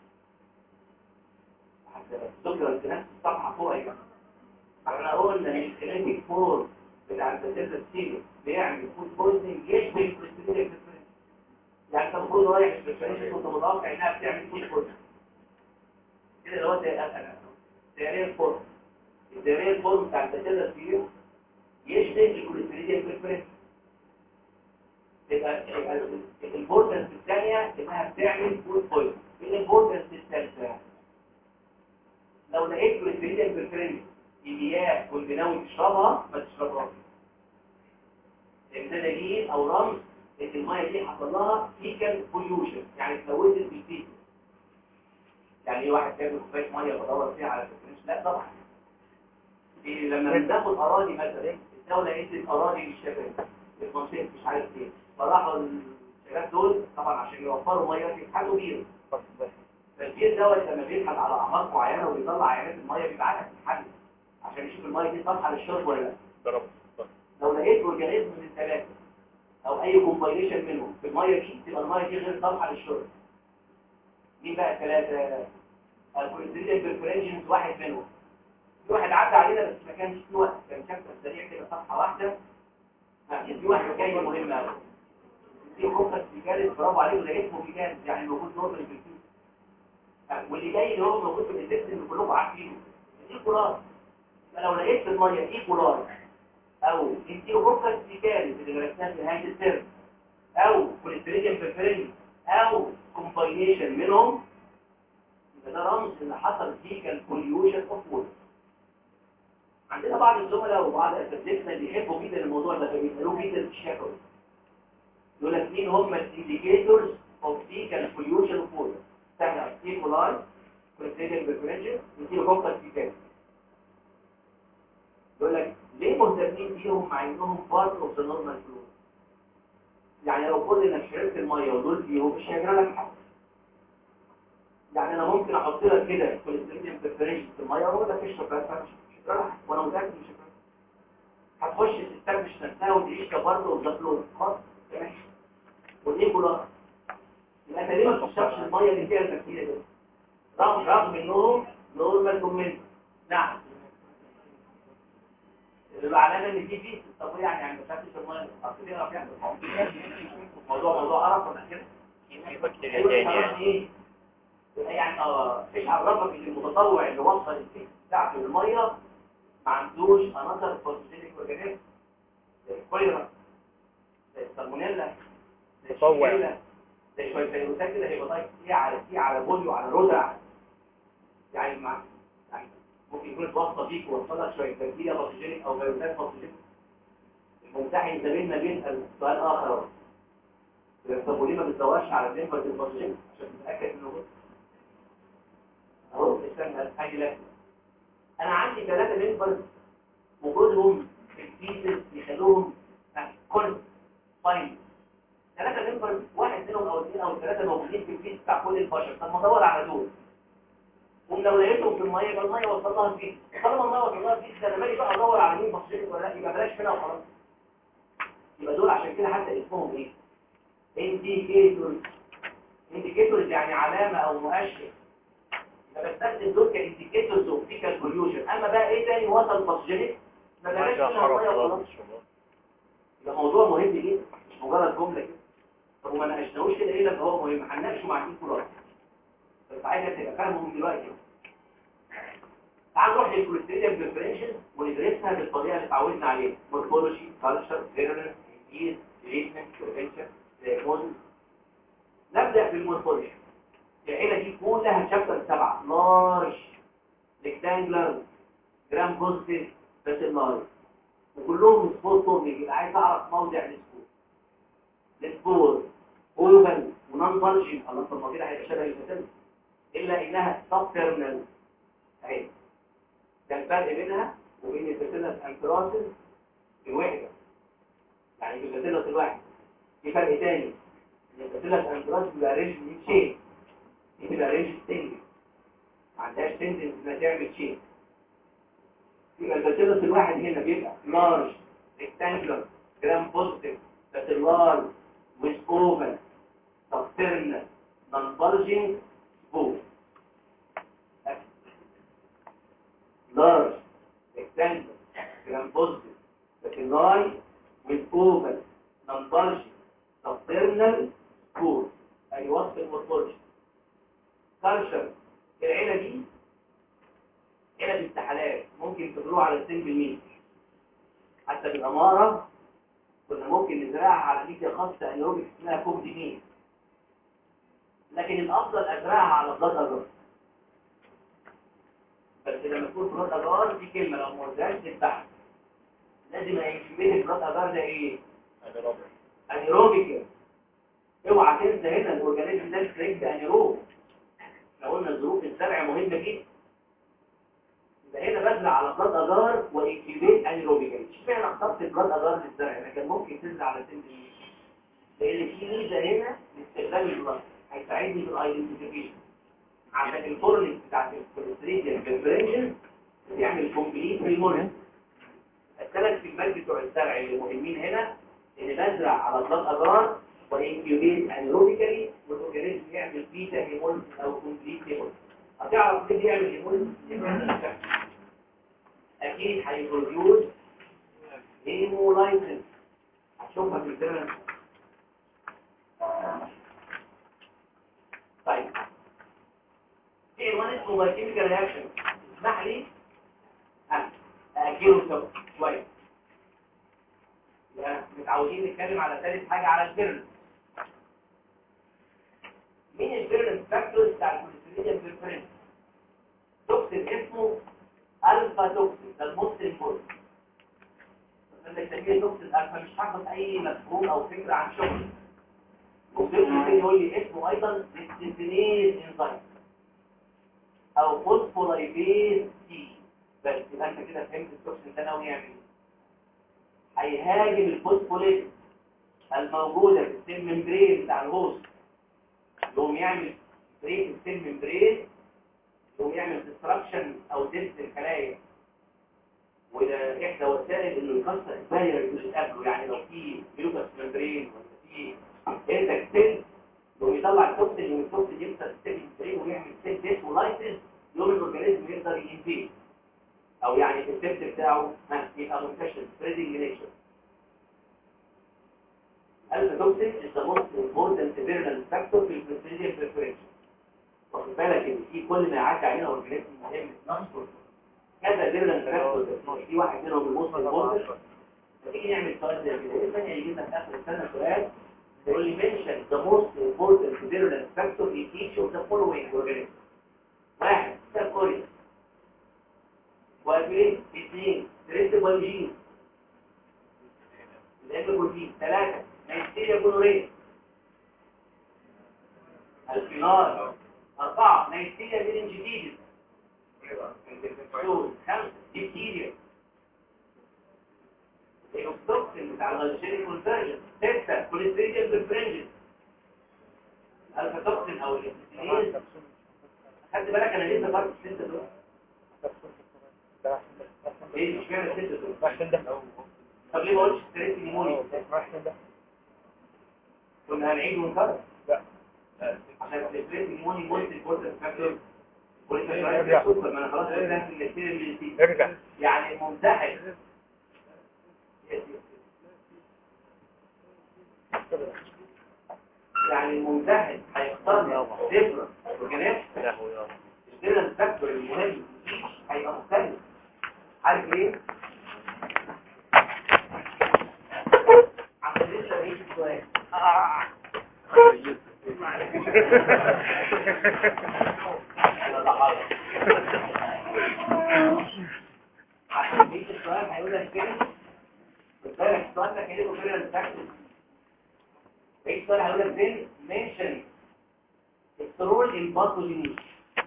شكرا في نفس الصفحه فوق ايوه احنا قلنا ان الكلينيك فور بتاع الباسيلس سيلو بيعمل فود بويزنج يشبه الكوليسترول يعني انت المفروض رايح السبيشاليست وانت متوقع انها بتعمل فود بويزنج كده اللي هو زي الاسئله الدائريه الفورم الدائريه الفورم بتاع الباسيلس سيلو يشبه الكوليسترول بريفرنس يبقى الامبورتنس الثانيه انها بتعمل فود بويزنج الامبورتنس الثالثه لو لقيت كوليسترول بريفرنس المياه والبناوي تشربها ما تشربهاش لان ده دليل او رمز ان الميه دي حصل لها فيكال بوليوشن يعني اتلوثت بالفيكال يعني ايه واحد جاب كوبايه ميه بدور فيها على الفرنش لا طبعا إيه لما بتاخد اراضي مثلا الدوله ادت اراضي للشباب المنطقه مش عارف ايه فراحوا الشباب دول طبعا عشان يوفروا ميه يبحثوا بير فالبير دوت لما بيبحث على اعماق معينه ويطلع عينات الميه بيبعتها تتحلل عشان يشوف الميه دي صالحه للشرب ولا لا ضرب لو لقيت اورجانيزم من الثلاثه او اي كومباينيشن منهم في الميه دي تبقى الميه دي غير صالحه للشرب مين بقى الثلاثه الكوليسترول بريفرنجنز واحد منهم في واحد عدى علينا بس ما كانش في وقت كان شكله سريع كده صفحه واحده في واحد جاي مهم قوي في فوكس بيجالس برافو عليك ده اسمه بيجالس يعني موجود نورمال في الفيس واللي جاي اللي هو موجود في الانتكس اللي كلكم عارفينه الايكولار لو لقيت في الميه ايكولار او انتيوكوكس بيجالس اللي درسناه في نهايه الترم او كوليستريديوم بريفرنج او كومباينيشن منهم يبقى ده رمز ان حصل فيكال بوليوشن اوف ووتر عندنا بعض الزملاء وبعض اساتذتنا بيحبوا جدا الموضوع ده فبيسالوه جدا في الشفوي يقول لك مين هم الانديكيتورز اوف فيكال بوليوشن اوف ووتر سهله ايكولاي كوليستريديوم بريفرنج انتيوكوكس بيجالس يقول لك ليه مهتمين بيهم مع انهم بارت اوف ذا نورمال فلو يعني لو كل انك شربت الميه ودول فيهم مش هيجرى لك حاجه يعني انا ممكن احط لك كده كوليسترول بريفرنس في الميه واقول لك اشرب بس مش هيجرى لك وانا متاكد مش هيجرى هتخش تستنفش نفسها وتعيش كبارت اوف ذا فلو خلاص تمام والايكولا يبقى انت ليه ما تشربش الميه اللي فيها البكتيريا دي رغم رغم انهم نورمال كومنت نعم العلامه اللي دي فيه طب يعني يعني ما خدتش الميه اصل دي رافعه موضوع موضوع عرف ولا كده في بكتيريا تانية ايه يعني اه ايش عرفك ان المتطوع اللي وصل الفيك بتاعته للميه ما عندوش عناصر فوسفاتيك اورجانيزم زي الكوليرا زي السالمونيلا زي تطوع. الشيجيلا زي شويه فيروسات كده هيبقى طيب ايه على ايه على بوليو على روزع يعني مع يعني ممكن يكون اتوصى بيك ووصل لك شويه بكتيريا باثوجينيك او فيروسات باثوجينيك الممتحن زميلنا بيسال سؤال اخر اهو طب وليه ما بتدورش على الليمفا الباثوجينيك عشان تتاكد انه موجود اهو استنى اجي لك انا عندي ثلاثه ليمفا وجودهم في الفيسز يخلوهم كل فاين ثلاثه ليمفا واحد منهم او اثنين او ثلاثه موجودين في الفيس بتاع كل البشر طب ما ادور على دول ولو لقيتهم في الميه يبقى الميه وصل لها الفيس طالما الميه وصل لها الفيس انا مالي بقى ادور على مين باثوجينيك ولا لا يبقى بلاش منها وخلاص يبقى دول عشان كده حتى اسمهم ايه انديكيتورز انديكيتورز يعني علامه او مؤشر يبقى بستخدم دول كانديكيتورز اوف فيكال بوليوشن اما بقى ايه تاني وصل باثوجينيك ما بلاش عشان منها حرام الميه خلاص وخلاص يبقى موضوع مهم جدا مش مجرد جمله كده طب وما ناقشناهوش كده ايه لما هو مهم هنناقشه مع مين كل بس عايزك تبقى فاهمه من دلوقتي تعال نروح للكوليستيريال بريفرنشن وندرسها بالطريقه اللي اتعودنا عليها مورفولوجي كالتشر فيرنس ديز تريتمنت بريفنشن دايجنوستس نبدا بالمورفولوجي العيله دي كلها شابتر سبعه لارج ريكتانجلر جرام بوزيتيف باسيلاي وكلهم سبور فورمينج يبقى عايز اعرف موضع السبور السبور اوفن ونون بارجن الله طب ما كده هيبقى شبه الباسيلا الا انها سب تيرمينال اهي ده الفرق بينها وبين الباسيلس انتراسل الوحده يعني في الباسيلس الواحد في فرق تاني ان الباسيلس انتراسل بيبقى رينج من شيء دي بتبقى رينج سنجل ما عندهاش تندنس انها تعمل شيء يبقى الباسيلس الواحد هنا بيبقى لارج ريكتانجلر جرام بوزيتيف باسيلار with oval subternal non-bulging spore large rectangular gram positive bacilli with oval non-bulging subternal spore أي وصف المورفولوجي كالشر العيلة دي عيلة بالتحالات ممكن تزروها على السن بالميل حتى بالأمارة كنا ممكن نزرعها على ميديا خاصة انيروبيك اسمها كوب دي ميل لكن الأفضل أزرعها على بلاد أجار بس لما تكون بلاد أجار دي كلمة لو ما قلتهاش تتبعها لازم يشبه البلاد أجار ده إيه؟ انيروبيك اوعى تنسى هنا الاورجانيزم ده سترينج انيروب لو قلنا ظروف الزرع مهمه جدا يبقى هنا بزرع على بلاد اجار وانكيبيت انيروبيكال اشمعنى اخترت بلاد اجار للزرع انا كان ممكن تزرع على سن لان في ميزه هنا لاستخدام البلاد هيساعدني في الايدنتيفيكيشن عشان الفورنكس بتاعت الكوليستريديا بريفرنشن يعمل كومبليت ريمونس الثلاث كلمات بتوع الزرع اللي مهمين هنا ان بزرع على بلاد اجار وانكيوبيت انيروبيكالي والاورجانيزم يعمل بيتا هيموليز او كومبليت هيموليز هتعرف ليه بيعمل هيموليز اكيد هيبروديوس هيمولايسيس هتشوفها في الكلام طيب في عنوان اسمه بايكيميكال رياكشن اسمح لي اجيله شويه متعودين نتكلم على ثالث حاجه على الفيرنس مين الفيرنس فاكتورز بتاع الكوليسترول بريفرنس توكسين اسمه الفا توكسين ده الموست امبورتنت لما تسميه توكسين الفا مش هاخد اي مفهوم او فكره عن شغله وفيرنس ممكن يقول لي اسمه ايضا ديستنيز انزايم او فوسفولايبيز سي بس يبقى انت كده فهمت التوكسين ده ناوي يعمل ايه هيهاجم الفوسفوليت الموجودة في السيل ممبرين بتاع الهوست يقوم يعمل بريك السيل ممبرين يقوم يعمل ديستراكشن او ديست الخلايا وده احدى وسائل انه يكسر البارير اللي مش قبله يعني لو في ميوكس ممبرين ولا في انتك سيل يقوم يطلع التوكسين يقوم التوكسين يكسر السيل ممبرين ويعمل سيل ديسولايسيس يقوم الاورجانيزم يقدر ينفيد او يعني السيبت بتاعه يبقى منتشر سبريدنج نيشن الفا توكسين is the most important virulent factor في البريسيديال بريفرنشن واخد بالك ان في كل ما يعدي علينا اورجانيزم مهم نشكر كذا فيرولنت فاكتور في واحد منهم الموست امبورتنت تيجي نعمل سؤال زي كده الثانيه يجي لنا في اخر السنه سؤال يقول لي mention the most important virulent factor in each of the following organisms واحد سيركوريا واثنين اثنين تريتبولجين الامبروتين ثلاثة نيستيريا كولوريا الفينار أربعة نيستيريا ميلنجيتيدس خمسة ديبتيريا الاوكتوكسين بتاع الغلشيري كونفرجن ستة كوليستريديا بريفرنجن الفا توكسين او الاستيريز خدت بالك انا ليه ذكرت الستة دول ايه مش معنى الستة دول عشان ده طب ليه ما قلتش ستريس نيموني عشان ده كنا هنعيد ونكرر لا عشان الستريس نيموني قلت الكورتر فاكتور قلت ارجع. الكورتر ما انا خلاص قلتها في الاثنين اللي فيه ارجع يعني منتحل يعني الممتحن هيختار صفر وجناح لهو يا الدينا الفاكتور المهم هيبقى مختلف عارف ليه؟ عشان لسه بعيد السؤال أنا ضحايا. عشان بعيد السؤال هيقول لك كده خد بالك السؤال ده كده وكده الفاكتور بعيد السؤال هيقول لك فين mention الرول الباثوجينيك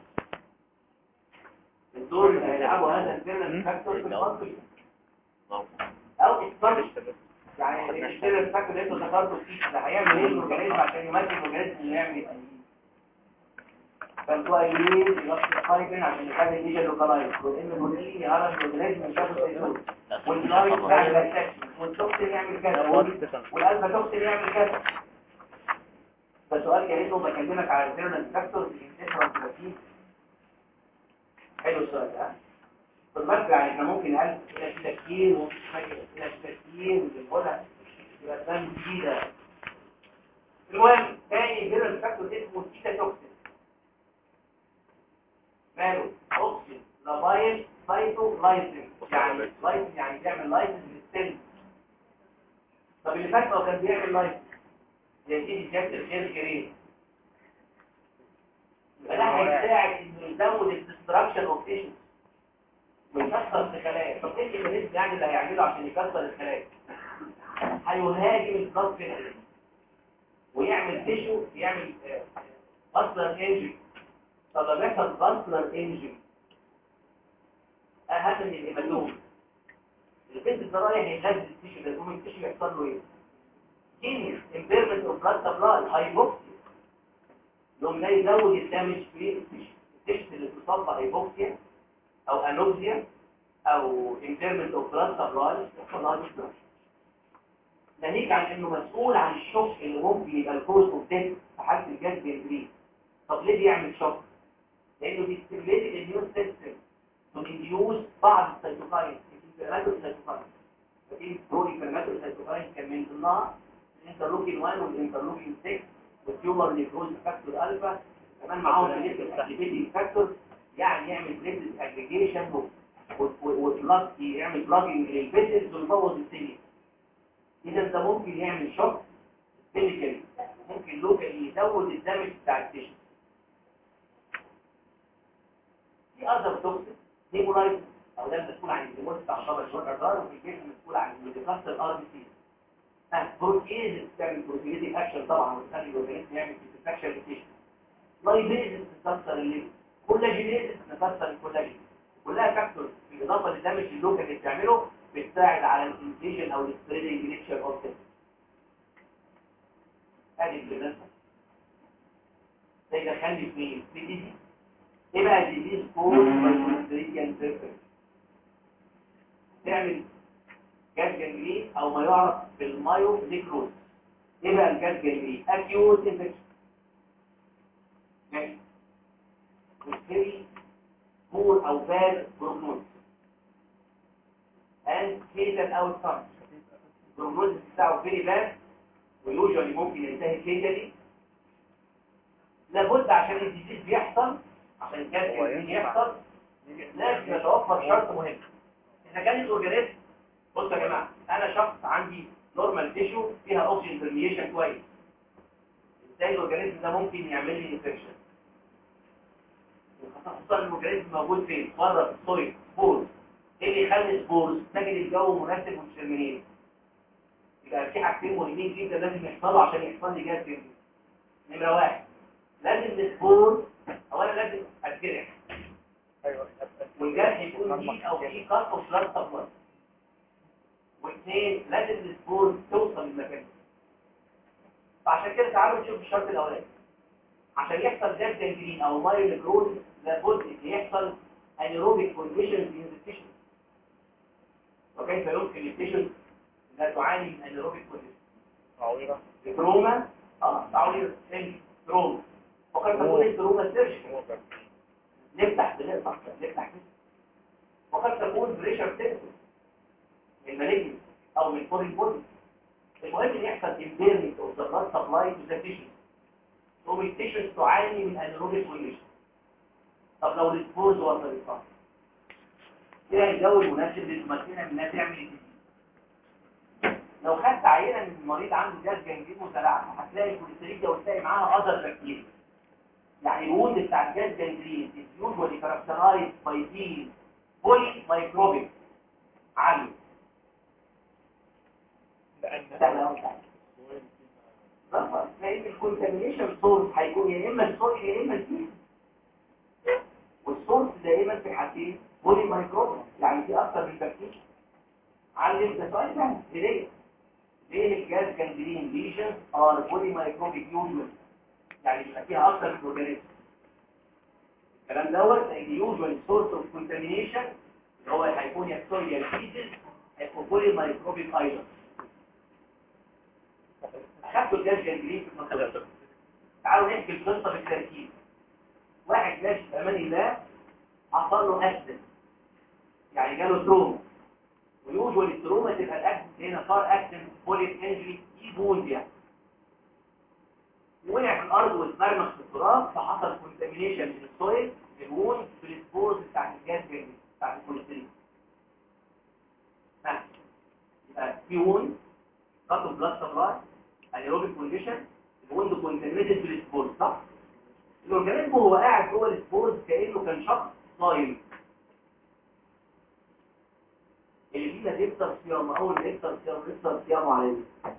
الدور اللي هيلعبوا هذا الفيرنال فاكتور في الباثوجين او اكسبانشن يعني الفيرنال فاكتور اللي انتوا ذكرتوا فيه ده هيعمل ايه الاورجانيزم عشان يمثل الاورجانيزم اللي يعمل ايه فالكوالين يغطي الفايبرين عشان يخلي الليجن لوكالايز والان بروتين يهرب الاورجانيزم من شافه السيتوز واللايت يعمل اتاكشن والتوكسين يعمل كذا والالفا توكسين يعمل كذا فسؤال جاي له بكلمك على الفيرنس فاكتورز الانتشرال بروتين حلو السؤال ده بالمرجع يعني احنا ممكن نقل الى تفكير وممكن الى تفكير بنقولها يبقى اسمها جديده المهم تاني فيرنس فاكتور اسمه تيتا توكسين ماله اوكسين لابايل سايتو لايسين يعني لايسين يعني بيعمل لايسين للسيل طب اللي فات لو كان بيعمل لايسين يزيد جهاز الخير كريم يبقى ده هيساعد انه يزود الدستراكشن اوف تيشو ويكسر في خلايا طب ايه الميكانيزم يعني اللي هيعمله عشان يكسر الخلايا هيهاجم البلاد فيسل ويعمل تيشو يعمل اصلا انجري طب لما يحصل بانسلر انجري اهم من الهيماتوم البنت ده رايح يغذي التيشو ده يقوم التيشو يحصل له ايه كيميا امبيرمنت اوف بلاد سبلاي هايبوكسيا يقوم ده يزود الدمج في التيشو التيشو اللي تصاب بهايبوكسيا او انوكسيا او امبيرمنت اوف بلاد سبلاي يحصل لها ديستراكشن ناهيك عن انه مسؤول عن الشوك اللي ممكن يبقى الكوز اوف ديث في حاله الجهاز الجنري طب ليه بيعمل شوك لانه بيستميليت الاميون سيستم وبيديوز بعض السيتوكاين الانفلاماتوري سيتوكاين فدي برو انفلاماتوري سيتوكاين كان من ضمنها الانترلوكين 1 والانترلوكين 6 والتيومر نيكروز فاكتور الفا كمان معاهم بليتد اكتيفيتي فاكتور يعني يعمل بليتد اجريجيشن وبلاك يعمل بلاجنج للفيسلز ويبوظ السيلز اذا ده ممكن يعمل شوك كيميكالي ممكن لوكالي يزود الدمج بتاع التيشو في اذر توكسين هيمولايز او ده مسؤول عن الهيمولايز بتاع الشبكه الشبكه الدار وفي الجسم مسؤول عن الديكاست الار بي سي ها بروتيز بتعمل بروتيليتيك اكشن طبعا وتخلي الاورجانيزم يعمل ديستراكشن للتيشو لايبيز بتكسر الليل كولاجينيز بتكسر الكولاجين كلها فاكتورز بالاضافه للدمج اللوكال اللي بتعمله بتساعد على الانفيجن او السبريدنج نيتشر اوف سيل ادي البرنسبل ده يدخلني في مين في دي ايه بقى الديزيز كود بايكوليستريكيان سيرفر تعمل جاز جنجرين او ما يعرف بالمايو نيكروز ايه بقى الجاز جنجرين اكيوت انفكشن ماشي والسيري بور او باد بروجنوز and fatal outcome البروجنوز بتاعه فيري باد ويوجوالي ممكن ينتهي فيتالي لابد عشان الديزيز بيحصل عشان الجهاز الجنين يحصل لازم يتوفر شرط مهم اذا كان الاورجانيزم بصوا يا جماعه انا شخص عندي نورمال تيشو فيها اوكسجين برميشن كويس ازاي الاورجانيزم ده ممكن يعمل لي انفكشن خصوصا الاورجانيزم موجود فين بره في السويل سبورز ايه اللي يخلي سبورز تجد الجو مناسب وتشرمينين يبقى في حاجتين مهمين جدا لازم يحصلوا عشان يحصل لي جهاز جنين نمره واحد لازم السبورز اولا لازم اتجرح والجرح يكون دي او في قط اوف بلاد سبلاي واثنين لازم السبور توصل للمكان فعشان كده تعالوا نشوف الشرط الاولاني عشان يحصل جاز جنجرين او مايو نيكروز لابد ان يحصل انيروبيك كونديشنز ان ذا تيشو وكيف يمكن للتيشو انها تعاني من انيروبيك كونديشن تعويرة تروما اه تعوير تروما وقد تكون التروما سيرجيكال نفتح بنقطع نفتح كده وقد تكون بريشر تنسل من مالجنس او من فورين بودي المهم ان يحصل امبيرمنت اوف ذا بلاد سبلاي تو ذا تيشو ثم التيشو تعاني من انيروبيك كونديشن طب لو السبورز وصلت صح ايه الجو المناسب للماكينه انها تعمل الديزيز لو خدت عينه من المريض عنده جهاز جنجين متلعثم هتلاقي الكوليسترول ده وتلاقي معاها اذر بكتيريا يعني الوند بتاع الجهاز جنجين is usually characterized by being polymicrobic عالي سهل أوي سهل. بالظبط. لان الكونتامينيشن سورس هيكون يا اما السورس يا اما الكيس والسورس دائما في حالتين بولي مايكروبيك يعني في اكتر من بكتيريا علم ده سؤال سهل ليه ليه الجهاز جنجين ليجن ار بولي مايكروبيك يوجوال يعني بيبقى فيها اكتر من اورجانيزم الكلام دوت اليوجوال سورس اوف كونتامينيشن اللي هو هيكون يا سوري يا فيتس هيكون بولي مايكروبيك ايلاند اخدتوا الجاز جنجرين في المنطقه تعالوا نحكي القصه بالتركيب واحد ماشي في امان الله حصل له اكسيدنت يعني جاله تروما ويوجوال التروما تبقى الاكسيدنت هنا صار اكسيدنت بولي انجري ايبوز يعني وقع في الارض واتمرمخ في التراب فحصل كونتامينيشن من السويل الوون في السبورز بتاعت الجاز جنجرين بتاعت الكوليسترول ها يبقى في وون قطع بلاد سبلاي انيروبيك كونديشن الوند كونتامينيتد بالسبورز صح الاورجانيزم وهو قاعد جوه السبورز كانه كان شخص صايم اللي فينا يفطر صيامه اول ما يفطر صيامه يفطر صيامه على ايه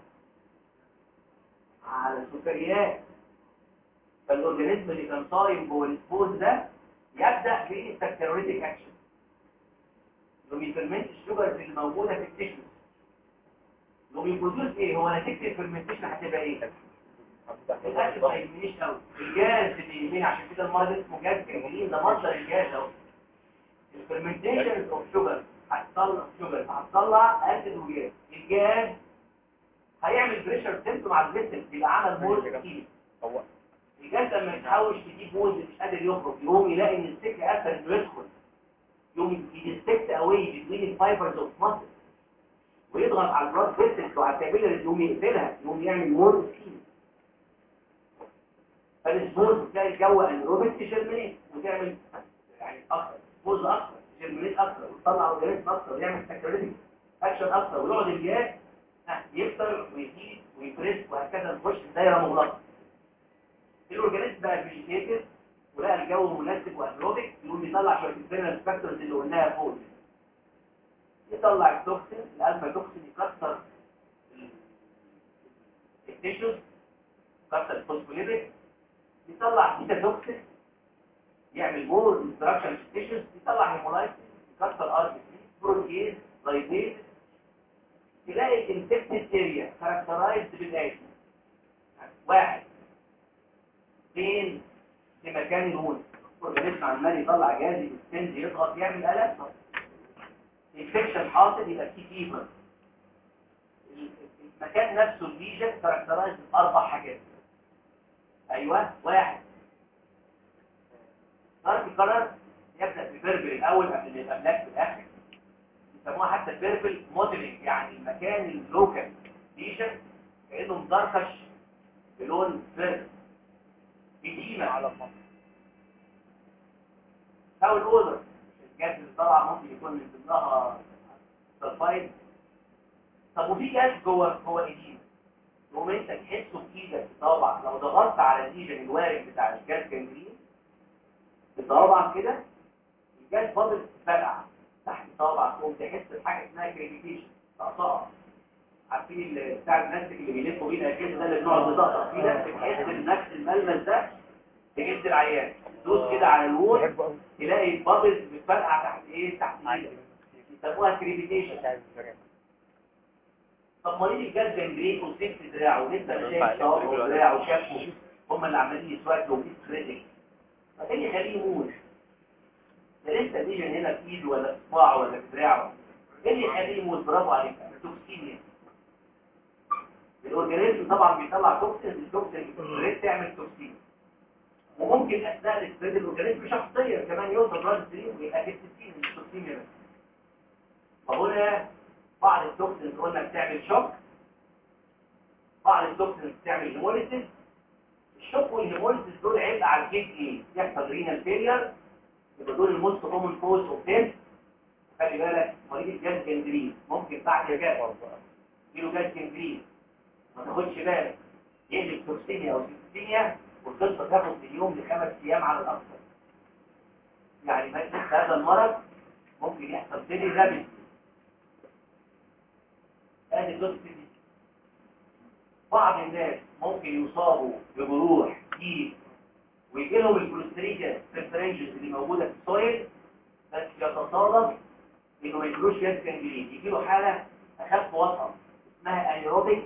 على السكريات فالاورجانيزم اللي كان صايم جوه السبورز ده يبدا بالسكريتيك اكشن لو بيفرمنت الشوجرز اللي موجوده في التيشو لو بيبرودوس ايه هو نتيجه الفرمنتيشن هتبقى ايه الاكل ما يهمنيش قوي الجاز اللي يهمني عشان كده المرض اسمه جاز جنجلين ده مصدر الجاز اهو الفرمنتيشن اوف شوجر هتطلع شوجر هتطلع اسيد وجاز الجاز هيعمل بريشر سيمتوم على الجسم يبقى عمل مول كتير هو الجاز لما يتحوش يجيب ووز مش قادر يخرج يقوم يلاقي ان السك اسهل انه يدخل يقوم يديستكت اواي بين الفايبرز اوف ماسل ويضغط على البلاد فيسلز وعلى الكابيلاريز يقوم يقفلها يقوم يعمل مور سكين فالسبورز تلاقي الجو انروبيك تجرمينيت وتعمل يعني اكتر سبورز اكتر تجرمينيت اكتر وتطلع اورجانيزم اكتر ويعمل سكريتيك اكشن اكتر ويقعد الجهاز يكتر ويزيد ويبريس وهكذا نخش في دايره مغلقه الاورجانيزم بقى فيجيتيتيف ولقى الجو مناسب وانروبيك يقوم يطلع شويه الفينال فاكتورز اللي قلناها فوق يطلع التوكسين الالفا توكسين يكسر التيشوز يكسر الفوسفوليبيد يطلع بيتا توكسين يعمل مور ديستراكشن في التيشوز يطلع هيمولايتس يكسر ار بي سي بروتيز لايبيز تلاقي الانفكتد اريا كاركترايزد بالاتي واحد فين في مكان الهون الاورجانيزم عمال يطلع جاز يستنز يضغط يعمل الم انفكشن حاصل يبقى فيه فيفر المكان نفسه الليجن كاركترايز باربع حاجات ايوه واحد دارك كلر يبدا ببربل الاول قبل ما يبقى بلاك في الاخر يسموها حتى البربل موديلنج يعني المكان اللوكال ليجن كانه مدركش بلون بيربل قديمه على المصر او الاودر الجاز اللي طالعه ممكن يكون من ضمنها سلفايد طب وفي جاز جوه جوه ايدينا يقوم انت تحسه بايدك بصوابعك لو ضغطت على الليجن الوارد بتاع الجاز جنجرين بصوابعك كده الجاز فاضل فرقع تحت صوابعك تقوم تحس بحاجه اسمها كريبيتيشن طقطقه عارفين ال- بتاع البلاستيك اللي بيلفوا بيه الاجهزه ده اللي بنقعد نطقطق فيه ده بتحس بنفس الملمس ده في جلد العيان تدوس كده على الوول بحبه قوي تلاقي البابلز بتفرقع تحت ايه تحت ايدك يسموها كريبيتيشن طب مريض الجلد جنجرين وسيف دراعه ولسه مش شايف صوابعه ودراعه وشافه هم اللي عمالين يسودوا وفي كريتيك فايه اللي يخليه يموت ده لسه ليجن هنا في ايده ولا في صباعه ولا في دراعه ايه اللي يخليه يموت برافو عليك توكسيميا الاورجانيزم طبعا بيطلع توكسين التوكسين بتريد تعمل توكسين وممكن اثناء الاستريد الاورجانيزم شخصيا كمان يوصل بلاد ستريم ويبقى في التوكسين مش توكسيميا بس فهنا بعض التوكسينز قلنا بتعمل شوك بعض التوكسينز بتعمل هيموليسيس الشوك والهيموليسيس دول عبء على الجيت ايه يحصل رينال فيلير يبقى دول الموست كومن كوز اوف ديث خلي بالك مريض الجاز جنجرين ممكن بعد الجاز يجيله جاز جنجرين ما تاخدش بالك يقلب توكسيميا او سيستيميا والقصه تاخد من يوم لخمس ايام على الاكثر يعني مثل هذا المرض ممكن يحصل فيلي رابد ادي القصه دي بعض الناس ممكن يصابوا بجروح ايد ويجي لهم الكوليستريجيا سيرفرنجز اللي موجوده في السويل بس يتصادف انه ما يجيلوش جاز جنجرين يجي له حاله اخف وسط اسمها انيروبيك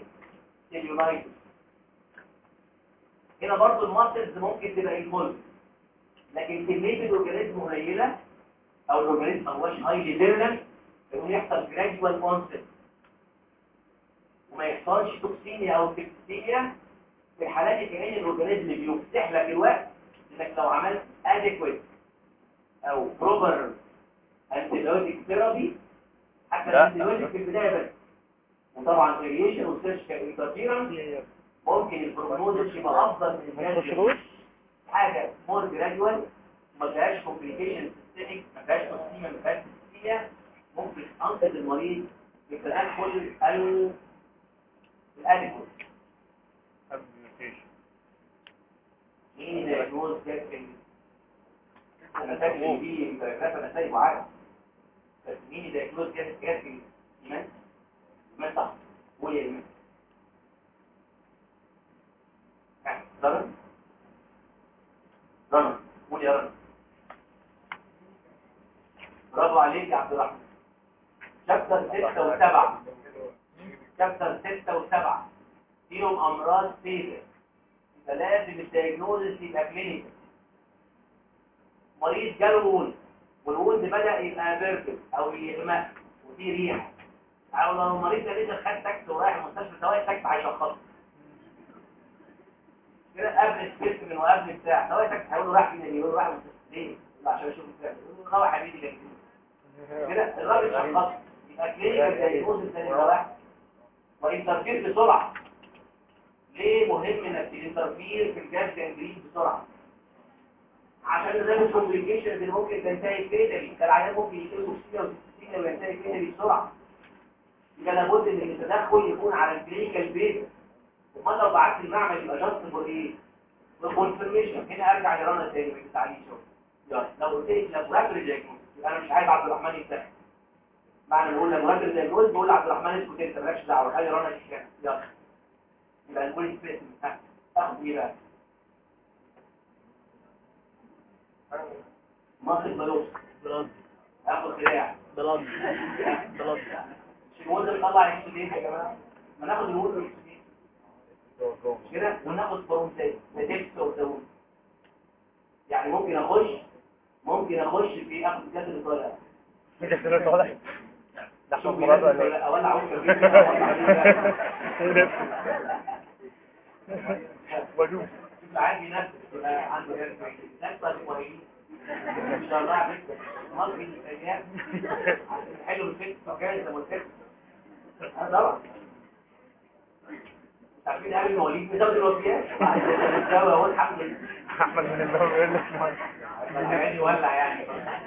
سيلولايتس هنا برضو الماسلز ممكن تبقى انفولد لكن كميه الاورجانيزم قليله او الاورجانيزم ما هوش هايلي فيرلنت يقوم يحصل جراديوال اونست وما يحصلش توكسيميا او سيبسيميا في الحالات دي كمان الاورجانيزم بيفتح لك الوقت انك لو عملت اديكويت او بروبر انتيبيوتيك ثيرابي حتى لا. الانتيبيوتيك في البدايه بس وطبعا فيريشن وسيرشكال انترفيرنس ممكن البروجنوزس يبقى افضل من الجراديوال حاجه مور جراديوال ما فيهاش كومبليكيشن سيستميك ما فيهاش توكسيميا ما فيهاش سيستميا ممكن انقذ المريض بتدخل ال الاديكويت مين دايجنوز جت في انا فاكر ان دي باراجراف انا سايبه عارف بس مين دايجنوز جت جت في ايمان ايمان صح قول يا ايمان ها رنا رنا قول يا رنا برافو عليك يا عبد الرحمن شابتر 6 و7 شابتر 6 و7 فيهم امراض فيزر يبقى لازم الدايجنوزس يبقى كلينيكال مريض جاله وند والوند بدا يبقى بيرفكت او يغمق وفي ريح او لو المريض ده لسه خد تاكس ورايح المستشفى سواء تاكس هيشخصه كده قبل السبيسمن وقبل بتاع سواء تاكس هيقول له راح فين يقول له راح المستشفى ليه؟ يقول له عشان اشوف البتاع يقول له روح يا حبيبي جنبي كده الراجل شخصه يبقى كلينيكال دايجنوزس ده يبقى واحد وانترفير بسرعه ليه مهم انك تنترفير في الجهاز جانجرين بسرعه عشان ده الكومبليكيشن اللي ممكن تنتهي فيتالي ده العيان ممكن يجيله توكسيميا وتوكسيميا وينتهي فيتالي بسرعه يبقى لابد ان التدخل يكون على الكلينيكال بيز امال لو بعت المعمل يبقى جاست فور ايه كونفرميشن هنا ارجع لرنا تاني ما تزعليش يلا لو قلت لك لابوراتوري دايجنوز يبقى انا مش عايز عبد الرحمن يفتح معنى نقول لابوراتوري دايجنوز بقول لعبد الرحمن اسكت انت مالكش دعوه خلي رنا تشتغل يلا يبقى نقول سبيس اخد ايه بقى مصر بلوس بلاد اخد خلاع بلاد بلاد مش الوند بيطلع اكسدين يا جماعه ما ناخد الوند اكسدين مش كده وناخد برومتين نتيجه وتقول يعني ممكن اخش ممكن اخش في اخد الجهاز اللي طالع انت كده طالع ده شوف احنا مراد بينزل ولا ولا ايه؟ اولع وش كبير ولا عليه وجوه يبقى عندي نفس يبقى عنده نفس كويس ان شاء الله عملت مصر في الايام عشان حلو الفكر فكان زي ما قلت لك هذا طبعا مش عارفين قبل المواليد بتاخد الوفيات الجو اهو الحمد لله احمد من الله بيقول لك يعني يولع يعني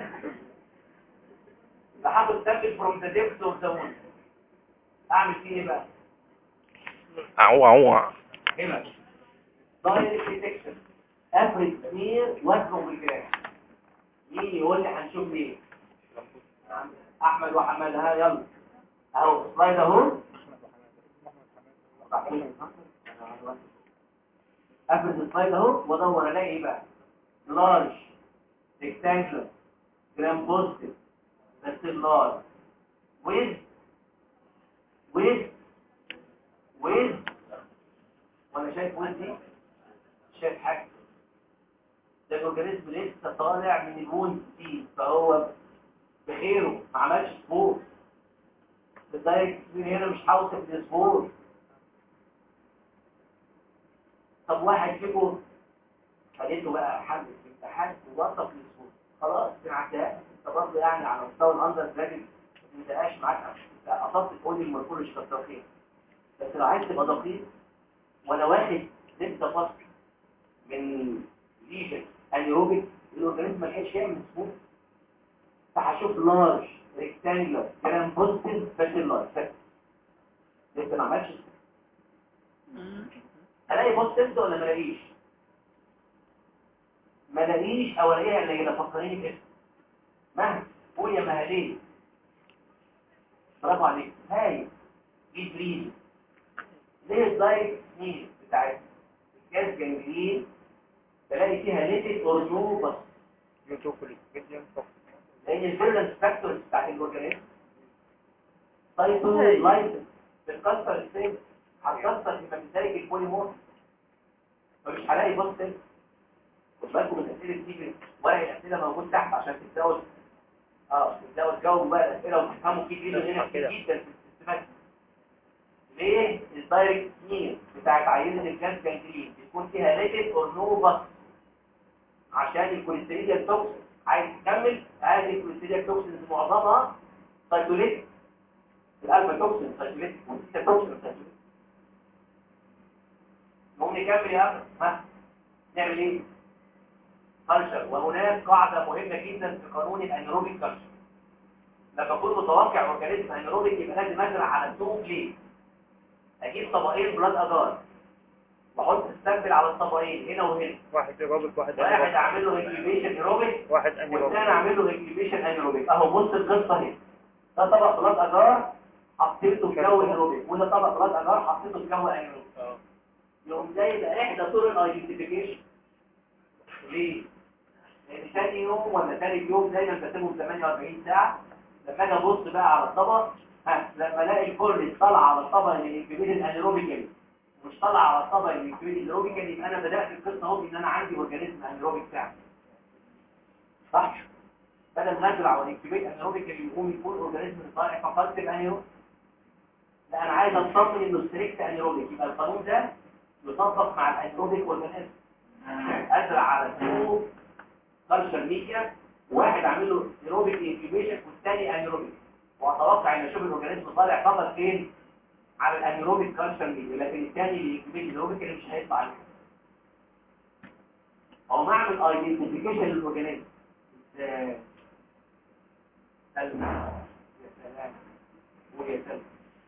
لحظه تاكل فروم ذا ديبس اوف ذا وون اعمل فيه ايه بقى؟ أو أو هنا دايركت ديتكشن افريج سمير وزنه بالجراح مين يقول لي هنشوف ليه احمد وحماد ها يلا اهو سلايد اهو افرد السلايد اهو وادور الاقي ايه بقى لارج ريكتانجلر جرام بوزيتيف بس اللارج ويز ويز ويز وانا شايف ويز دي شايف حاجه ده الاورجانيزم لسه طالع من الوند دي فهو بخيره ما عملش سبور الدايركت من هنا مش هوصف للسبور طب واحد فيكم خليته بقى حل في امتحان ووصف للسبور خلاص سمعتها انت برضه يعني على مستوى الاندر جراديويت ما تبقاش معاك انت قصدت تقول لي المركوريش كتر خير بس لو عايز تبقى دقيق وانا واخد نبدا فصل من ليجن انيروبيك الاورجانيزم ما لحقش يعمل سبور فهشوف لارج ريكتانجلر جرام بوزيتيف بس اللارج بس لسه ما عملش الاقي بوزيتيف ولا ما الاقيش ما الاقيش او الاقيها قليله فكريني كده مهما قول يا مهالين برافو عليك هاي دي بريد ليه الدايركت سنين بتاعت الجاز جنجلين تلاقي فيها ليتد اور نو بس يوتوفولي جدا لان الفيرنس فاكتورز بتاعت الاورجانيزم سايتو لايسنس بتكسر السيل هتكسر في مزاج البوليمور فمش هلاقي بوستيف خد بالكم من الاسئله دي ورق الاسئله موجود تحت عشان تبداوا اه تبداوا تجاوبوا بقى الاسئله وتفهموا في ايه هنا كتير جدا في السيستمات ليه الدايركت مين بتاعت عينه الجلد جانجلين بيكون فيها ليتد اور نو بس عشان الكوليستيريا توكسين عايز تكمل هذه الكوليستيريا توكسين معظمها سايتوليتيك الالفا توكسين سايتوليتيك والبيتا توكسين سايتوليتيك نقوم نكمل يا أخي ها نعمل ايه كلتشر وهناك قاعدة مهمة جدا في قانون الانيروبيك كلتشر لما اكون متوقع اورجانيزم انيروبيك يبقى لازم ازرع على التو بليت اجيب طبقين بلاد اجار واحط السامبل على الطبقين هنا وهنا واحد ايروبيك واحد واحد انيروبيك اعمل له انكيبيشن ايروبيك واحد والثاني انيروبيك اعمل له انكيبيشن انيروبيك اهو بص القصه اهي ده طبق بلاد اجار حطيته في جو انيروبيك وده طبق بلاد اجار حطيته في جو انيروبيك اه يقوم ده يبقى احدى طرق الايدنتيفيكيشن ليه؟ لان ثاني يوم ولا ثالث يوم دايما بسيبهم 48 ساعه لما اجي ابص بقى على الطبق ها لما الاقي الكل طالع على الطبق اللي انكبيتد انيروبيكالي مش طالع على الطبق اللي انكبيتد انيروبيكالي يبقى انا بدات القصه اهو ان انا عندي اورجانيزم انيروبيك فعلا صح؟ بدل ما ازرع والانكبيت انيروبيكالي يقوم يكون اورجانيزم طالع فقط انيروبيك لا انا عايز اطمن انه ستريكت انيروبيك يبقى القانون ده يطبق مع الانيروبيك اورجانيزم ازرع على تو كالشر ميديا واحد اعمل له ايروبيك انكيوبيشن والثاني انيروبيك واتوقع ان اشوف الاورجانيزم طالع فقط فين على الانيروبيك كالشر ميديا لكن الثاني اللي انكيوبيشن الايروبيك اللي مش هيطلع عليه او نعمل ايدنتيفيكيشن للاورجانيزم ازاي سلمى يا سلام ويا سلمى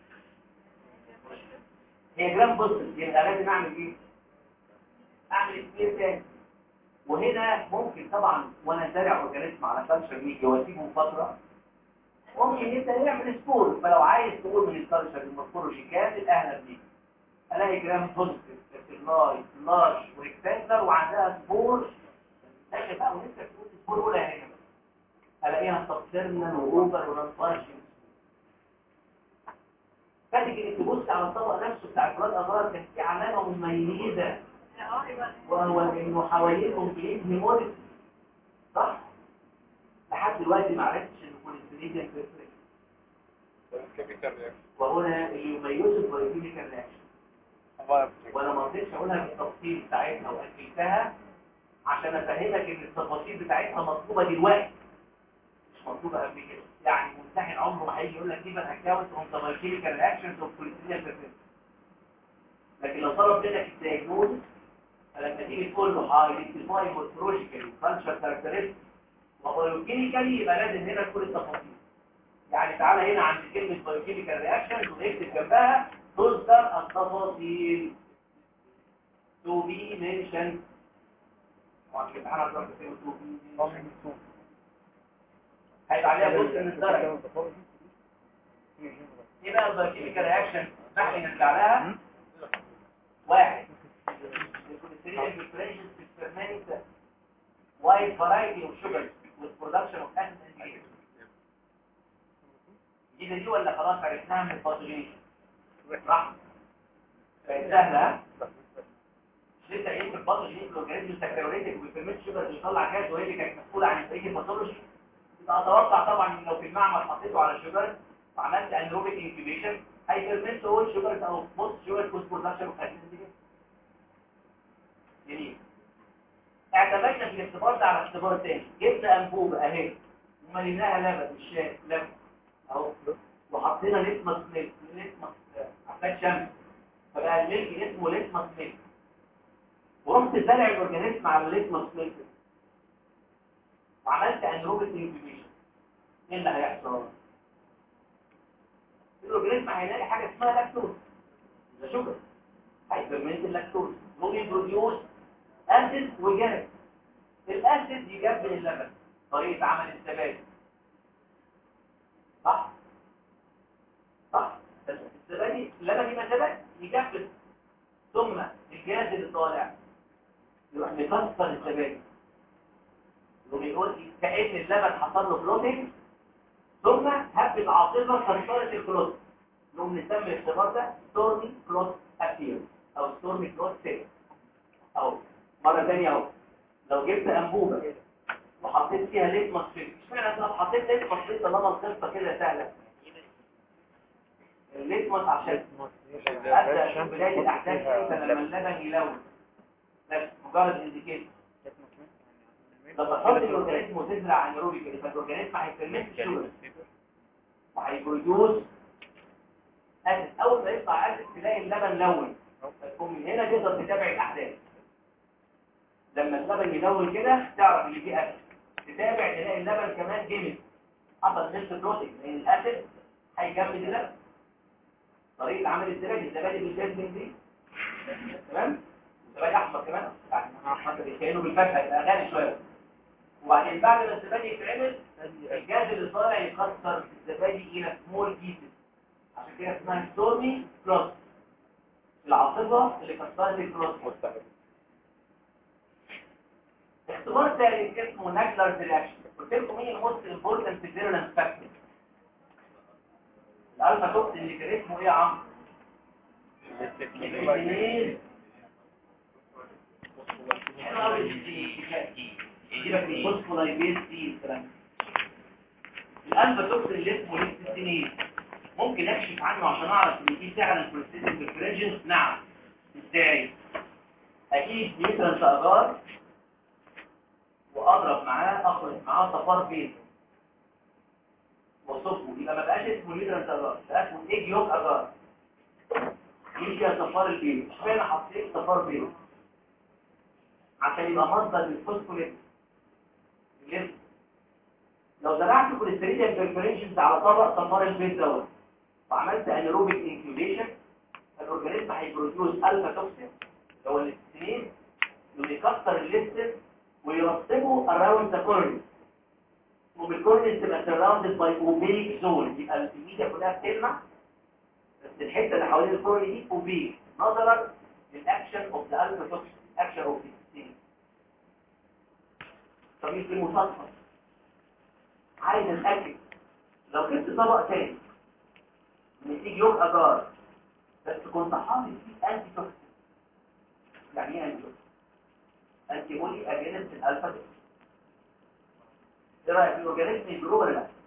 هي جرام بوزيتيف يبقى لازم اعمل ايه اعمل سبير تاني وهنا ممكن طبعا وانا زارع اورجانيزم على كالتشر ميديا واسيبه فتره ممكن يبدا يعمل سبور فلو عايز تقول من الكالتشر المورفولوجي كامل اهلا بيك الاقي جرام بوزيتيف لاي لارج وريكتانجلر وعندها سبور اخر بقى ولسه تقول سبور اولى هنا الاقيها سبترنال واوفر ونانفارشن فاتك انك تبص على الطبق نفسه بتاع البلاد اغار كان في علامه مميزه وهو انه حواليه كومبليت هيموليس صح لحد دلوقتي ما عرفتش ان كوليسترول فيرفريك وهنا اللي يميزه البايوكيميكال رياكشن وانا ما رضيتش اقولها بالتفصيل بتاعتها واكلتها عشان افهمك ان التفاصيل بتاعتها مطلوبه دلوقتي مش مطلوبه قبل كده يعني ممتحن عمره ما هيجي يقول لك جيب اكونت اون ذا بايوكيميكال رياكشنز اوف كوليسترول فيرفريك لكن لو طلب منك الدايجنوز فلما تيجي تقول له هايدنتيفاي مورفولوجيكالي كالتشر كاركترستيك وبايوكيميكالي يبقى لازم هنا تكون التفاصيل يعني تعالى هنا عند كلمه بايوكيميكال رياكشن ونكتب جنبها تذكر التفاصيل to be mentioned طبعا الامتحان هتروح تكتب to be mentioned هيبقى عليها جزء من الدرجه ايه بقى البايوكيميكال رياكشن نحن نرجع لها واحد الكوليسترول بريفرنشز بالفيرمنت wide variety of sugars with production of acid and base دي دي ولا خلاص عرفناها من الباثوجينيشن صح سهله مش لسه قايلين في الباثوجينيشن الاورجانيزم سكروليتك وبيفرمنت شوجر بيطلع جاز وهي اللي كانت مسؤوله عن بقيه الباثولوجي يبقى اتوقع طبعا ان لو في المعمل حطيته على شوجر وعملت انيروبيك انكيوبيشن هيفرمنت اول شوجرز او موست شوجر كوز برودكشن اوف اسيد and base جميل اعتمدنا في الاختبار ده على اختبار تاني جبنا انبوبه اهي ومليناها لبن مش شاي لبن اهو وحطينا لتمس ميلك لتمس عفاك شمس فبقى الميلك اسمه لتمس ميلك ورحت زرع الاورجانيزم على اللتمس ميلك وعملت انروبيك انكيوبيشن ايه اللي هيحصل الاورجانيزم هيلاقي حاجه اسمها لاكتوز ده شوجر هيفرمنت اللاكتوز ممكن بروديوس اسيد وجاز الاسيد يجاب من اللبن طريقه عمل الزبادي صح صح بس الزبادي اللبن يبقى زبادي يجفف ثم الجاز اللي طالع يروح مكسر الزبادي يقوم يقول كأن اللبن حصل له فلوتنج ثم هبت عاصفه كسرت الكلوت نقوم نسمي الاختبار ده ستورمي كلوت ابير او ستورمي كلوت سيل اهو مرة ثانية اهو لو جبت انبوبه وحطيت فيها ليتمس فيلم اشمعنى لو حطيت ليتمس فيلم طالما القصه كده سهله الليتمس عشان ابدا بدايه الاحداث امتى لما اللبن يلون بس مجرد انديكيتور لما تحط الاورجانيزم وتزرع انيروبيك كده فالاورجانيزم هيفرمنت الشجر وهيبروديوس اسيد اول ما يطلع اسيد تلاقي اللبن لون فتقوم من هنا تقدر تتابع الاحداث لما اللبن يلون كده تعرف اللي فيه اسيد تتابع تلاقي اللبن كمان جمد حصل نفس بروتين لان الاسيد هيجمد اللبن طريقه عمل الزبادي الزبادي بالجزم دي تمام الزبادي احمر كمان يعني احمر كانه بالفاكهه يبقى غالي شويه وبعدين بعد ما الزبادي يتعمل الجاز اللي طالع يكسر الزبادي الى سمول بيسز عشان كده اسمها ستورمي كروس العاصفه اللي كسرت الكروس اختبار ثالث اسمه ناكلر رياكشن قلت لكم مين الموست امبورتنت فيرولنس فاكتور الالفا توكسين اللي كان اسمه ايه يا عمرو الاتنين. حلو قوي يجيبك الفوسفولايبيز دي الكلام ده. الالفا توكسين اللي اسمه ليستين ممكن اكشف عنه عشان اعرف ان دي فعلا بروسيسنج بالفريجنس نعم ازاي اكيد نيوترنس اجار واضرب معاه اخرج معاه صفار بيض وصفه يبقى ما بقاش اسمه نيوترنس اجار بقى اسمه ايج يوك اجار يجي فيها صفار البيض اشمعنى حطيت صفار بيض عشان يبقى مصدر للفوسفوليت الليمف لو زرعت كوليستريديم بريفرنشنز على طبق صفار البيض دوت وعملت انيروبيك انكيوبيشن الاورجانيزم هيبروديوس الفا توكسين اللي هو الاستنين اللي يكسر الليستين ويرطبه around the cornea وبالكورنيا تبقى surrounded by opaque zone يبقى الميديا كلها بتلمع بس الحته اللي حوالين الكورنيا دي opaque نظرا للاكشن اوف ذا الفا توكسين اكشن اوف ذا طب في المصادفه عايز اتاكد لو جبت طبق تاني نتيجه يوم اجار بس كنت حاطط فيه انتي توكسين يعني ايه انتي توكسين انتي بودي اجينست الالفا توكسين ايه رايك في الاورجانيزم يجروه ولا لا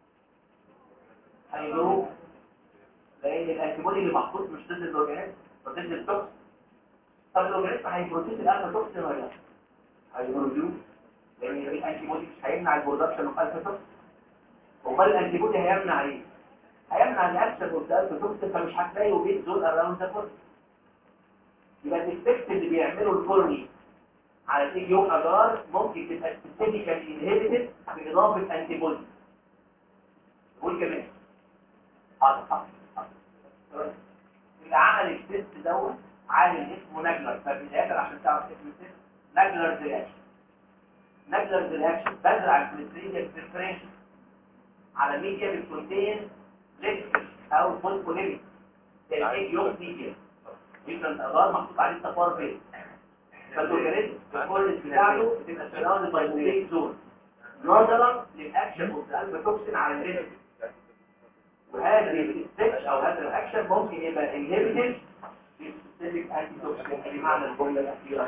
هيجروه لان الانتي بودي اللي محطوط مش ضد الاورجانيزم ضد التوكسين طب الاورجانيزم هيبروتيز الالفا توكسين ولا لا هيبروتيز لان الانتي بودي مش هيمنع البرودكشن اوف الفا توكسين امال الانتي بودي هيمنع ايه هيمنع الاكشن اوف الفا توكسين فمش هتلاقي وبيت زون اراوند ذا كورني يبقى الافكت اللي بيعمله الكورني على الاي يوم اجار ممكن تبقى سبيسيفيكالي انهبيتد باضافه انتي بودي قول كمان حاضر حاضر حاضر. اللي عمل التست دوت عالم اسمه ناجلر ففي الاخر عشان تعرف اسم التست ناجلر رياكشن ناجلر رياكشن بزرع الكوليستريديا بريفرنشن على ميديا بتكونتين ليكتر او فوسفوليبيد الايج يوم ميديا ديفرنت اغار محطوط عليه صفار بيض فالاورجانيزم الكورنس بتاعته بتبقى سراوند باي اوبيك زون نظرا للاكشن اوف ذا الفا توكسين على الريتم وهذا الستيتش او هذا الاكشن ممكن يبقى انهبيتد بسبيسيفيك انتي توكسين اللي معنى الجمله الاخيره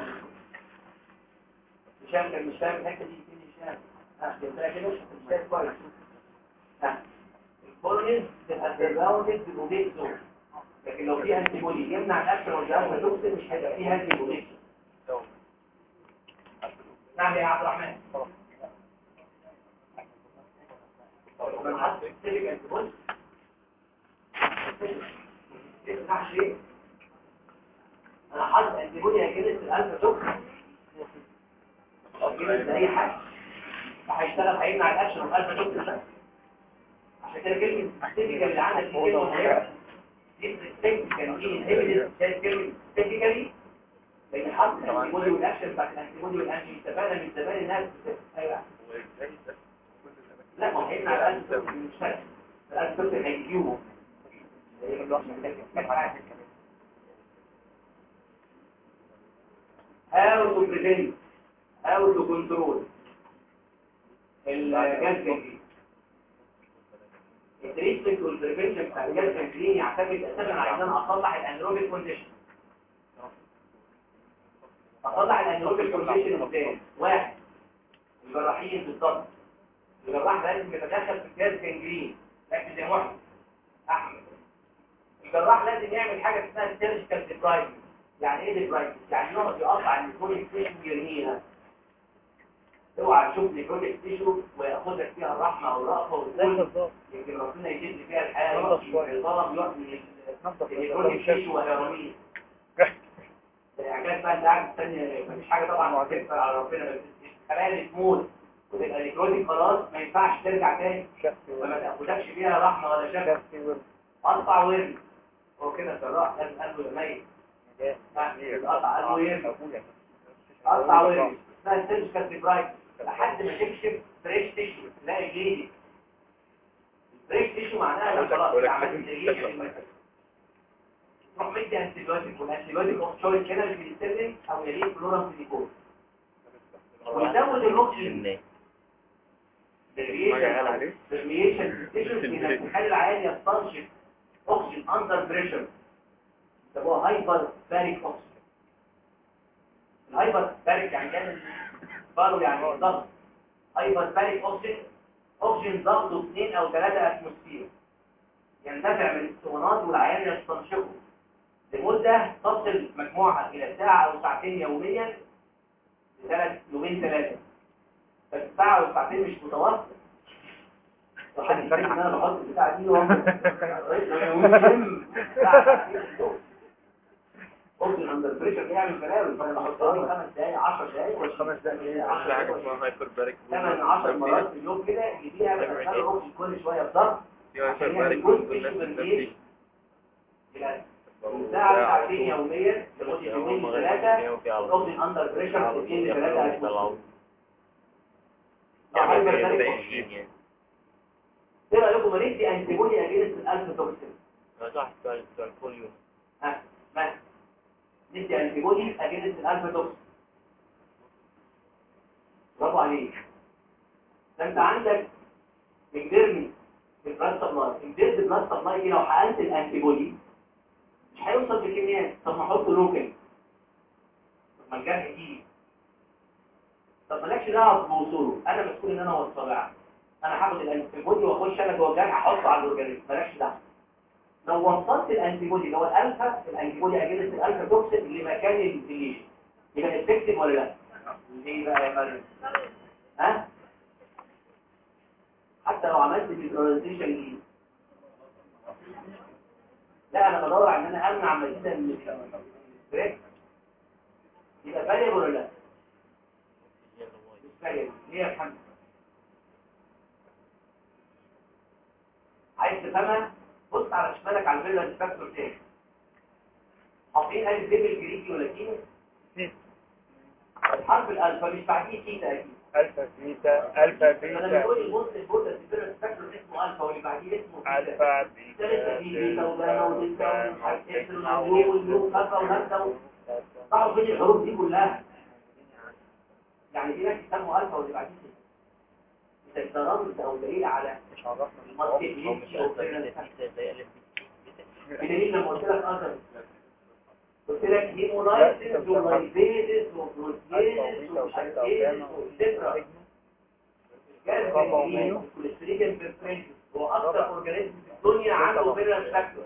هشام كان مش فاهم الحته دي فين هشام ها فهمتها كده مش فاهم كويس ها الكورنس بتبقى سراوندد بالاوبيك زون لكن لو في انتي بودي يمنع الاكشن اوف ذا الفا توكسين مش هيبقى فيه انتي بودي نعم يا عبد الرحمن من حط سيليك انتبوز تسمعش ليه انا حاطط انتبودي هيجلس الالفا توكسين لو جلس اي حاجه فهيشتغل هيمنع الاكشن اوف الالفا توكسين ده عشان كده كلمه سيليك اللي عندك دي كلمه مهمه دي كان دي انهبيتد كلمه سيليكالي لان حط الانتيبودي والاكشن بتاعت الانتيبودي والانتي استفاد من زمان الناس ايوه لا ما هو هيمنع الالف توكسين مش فاهم الالف توكسين هيجيوه how to prevent how to control الجاز جنجرين التريتمنت والبريفنشن بتاع الجاز جنجرين يعتمد اساسا على ان انا اصلح الانروبيك كونديشن اطلع الانيروبيك كونديشن ازاي واحد الجراحين بالظبط الجراح لازم يتدخل في الجهاز جنجرين ركز يا محمد احمد الجراح لازم يعمل حاجه اسمها سيرجيكال ديبرايد يعني ايه ديبرايد يعني يقعد يقطع النيكروتيك تيشو ويرميها اوعى تشوف نيكروتيك تيشو وياخدك فيها الرحمه او الرأفه زي والذل بالظبط يمكن ربنا يجد فيها الحياه نضف يقف شوية. الطلب يقف من نضف النيكروتيك تيشو ويرميه الإعجاز بقى اللي قاعد مستني مفيش حاجة طبعا تكسر على ربنا بس الخلايا اللي تموت وتبقى نيكروتيك خلاص ما ينفعش ترجع تاني شفتي فما ول- تاخدكش فيها رحمة ولا شفقة شفتي ول- قطع وارمي هو كده الجراح لازم قلبه يبقى ميت ها، قطع قلبه يرمي أبويا. قطع وارمي اسمها سيرجيكال ديبرايد لحد ما تكشف فريش تيشو تلاقي جليدي فريش تيشو معناها انك خلاص انت عملت تغيير في المكان تروح مدي انتيبيوتيك والانتيبيوتيك اوف تشويس كده البنسلين او يليه فلورامفينيكول ويزود الاكسجين برميشن تيشوز انك تخلي العيان يستنشق اكسجين اندر بريشر يسموها هايبر باريك اكسجين الهايبر باريك يعني جاي من بارو يعني ضغط هايبر باريك اكسجين اكسجين ضغطه 2 او 3 اتموسفير يندفع من الاسطوانات والعيان يستنشقه لمدة تصل مجموعة إلى ساعة أو ساعتين يوميا لثلاث يومين ثلاثة بس ساعة أو ساعتين مش متوسط وحد يفكر إن أنا بحط البتاعة دي وهم قلت الاندر بريشر بيعمل بلاوي فانا بحطها له خمس دقايق 10 دقايق ولا خمس دقايق. 10 في حاجة دقايق اسمها هايبر باريك 8 10 مرات في اليوم كده اللي فيها بدخل اكسجين كل شويه بضغط في هايبر باريك من الناس النفسي من ساعة ساعتين يوميا لمدة يومين ثلاثة الاكسجين اندر بريشر 2 ل 3 ايه رايكم ما ندي انتيبودي اجينست الالف توكسين ها ما ندي انتيبودي اجينست الالف توكسين برافو عليك ده انت عندك مجدرني في البلاد سبلاي مجدرد البلاد سبلاي دي لو حقنت الانتيبودي مش هيوصل بكميات طب ما احطه لوكال طب ما الجرح يجي طب مالكش دعوه بوصوله انا مسؤول ان انا اوصلها انا هاخد الانتيبودي واخش انا جوه الجرح احطه على الاورجانيزم مالكش دعوه لو وصلت الانتيبودي اللي هو الالفا الانتيبودي اجنس الالفا توكسين لمكان الليشن يبقى افكتيف ولا لا ليه بقى يا مريم ها حتى لو عملت ديبرونيزيشن دي لا انا بدور على ان انا امنع عمليه من البريك يبقى فاليبل ولا لا مش فاليبل ليه يا محمد عايز تفهمها بص على شمالك على الفيلا فاكتور تاني حاطين الف ب الجريكي ولاتيني الحرف الالفا مش بعديه تيتا اكيد ألفا بيتا ألفا انا بيتا بقول البص البص الفيلا فاكتور اسمه الفا واللي بعديه اسمه تيتا ألفا ثالثة بيتا دي بيتا وجاما ودلتا ومش عارف ايه واليو واليو خفا ونفسه طبعا فين الحروف دي كلها يعني في ناس يسموا الفا واللي بعديه تيتا ده رمز او دليل على مش عرفنا المالتيبليتي اوف بدليل لما قلت لك اثر قلت لك هيمولايسيس ولايبيزيس وبروتيزيس ومش عارف ايه وإكسترا جاز جنجرين والكوليستريجن بيرفرنسيس هو اكتر اورجانيزم في الدنيا عنده فيرال فاكتور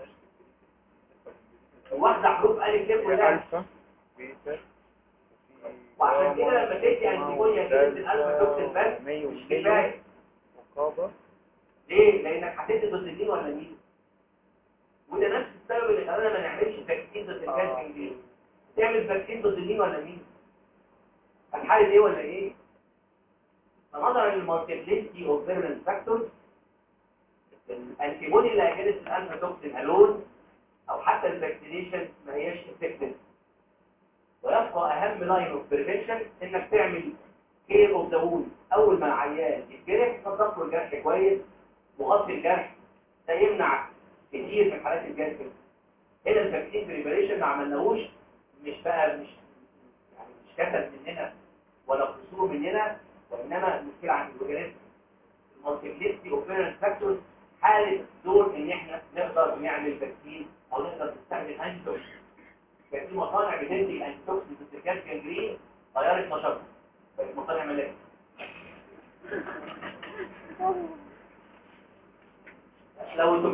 واحدة حروف ألف ب ولا ألفا بيتا وعشان كده لما تدي انتيبوليا كده الألفا توكسين بس مش كفاية مقابة ليه؟ لأنك هتدي ضد مين ولا مين؟ وده نفس السبب اللي خلانا ما نعملش فاكسين ضد الكاسبين دي تعمل فاكسين ضد مين ولا مين؟ هتحارب ايه ولا ايه؟ فنظرا للمالتيبليستي اوف فيرنال فاكتورز الانتيبودي اللي هيجلس الالفا توكسين الون او حتى الفاكسينيشن ما هياش افكتيف ويبقى اهم لاين اوف بريفنشن انك تعمل كير اوف ذا ووند اول ما العيان يتجرح تنظف له الجرح كويس وغطي الجرح ده يمنع كتير من حالات الجرح هنا الفاكسين بريبريشن ما عملناهوش مش بقى مش يعني مش كسل مننا ولا قصور مننا وانما المشكله عند الاورجانيزم المالتيبليستي اوف فيرنس فاكتورز حاله دور ان احنا نقدر نعمل فاكسين او نقدر نستخدم انتي كان في مصانع بتنتج انتي توكسين ضد الكالسيوم جرين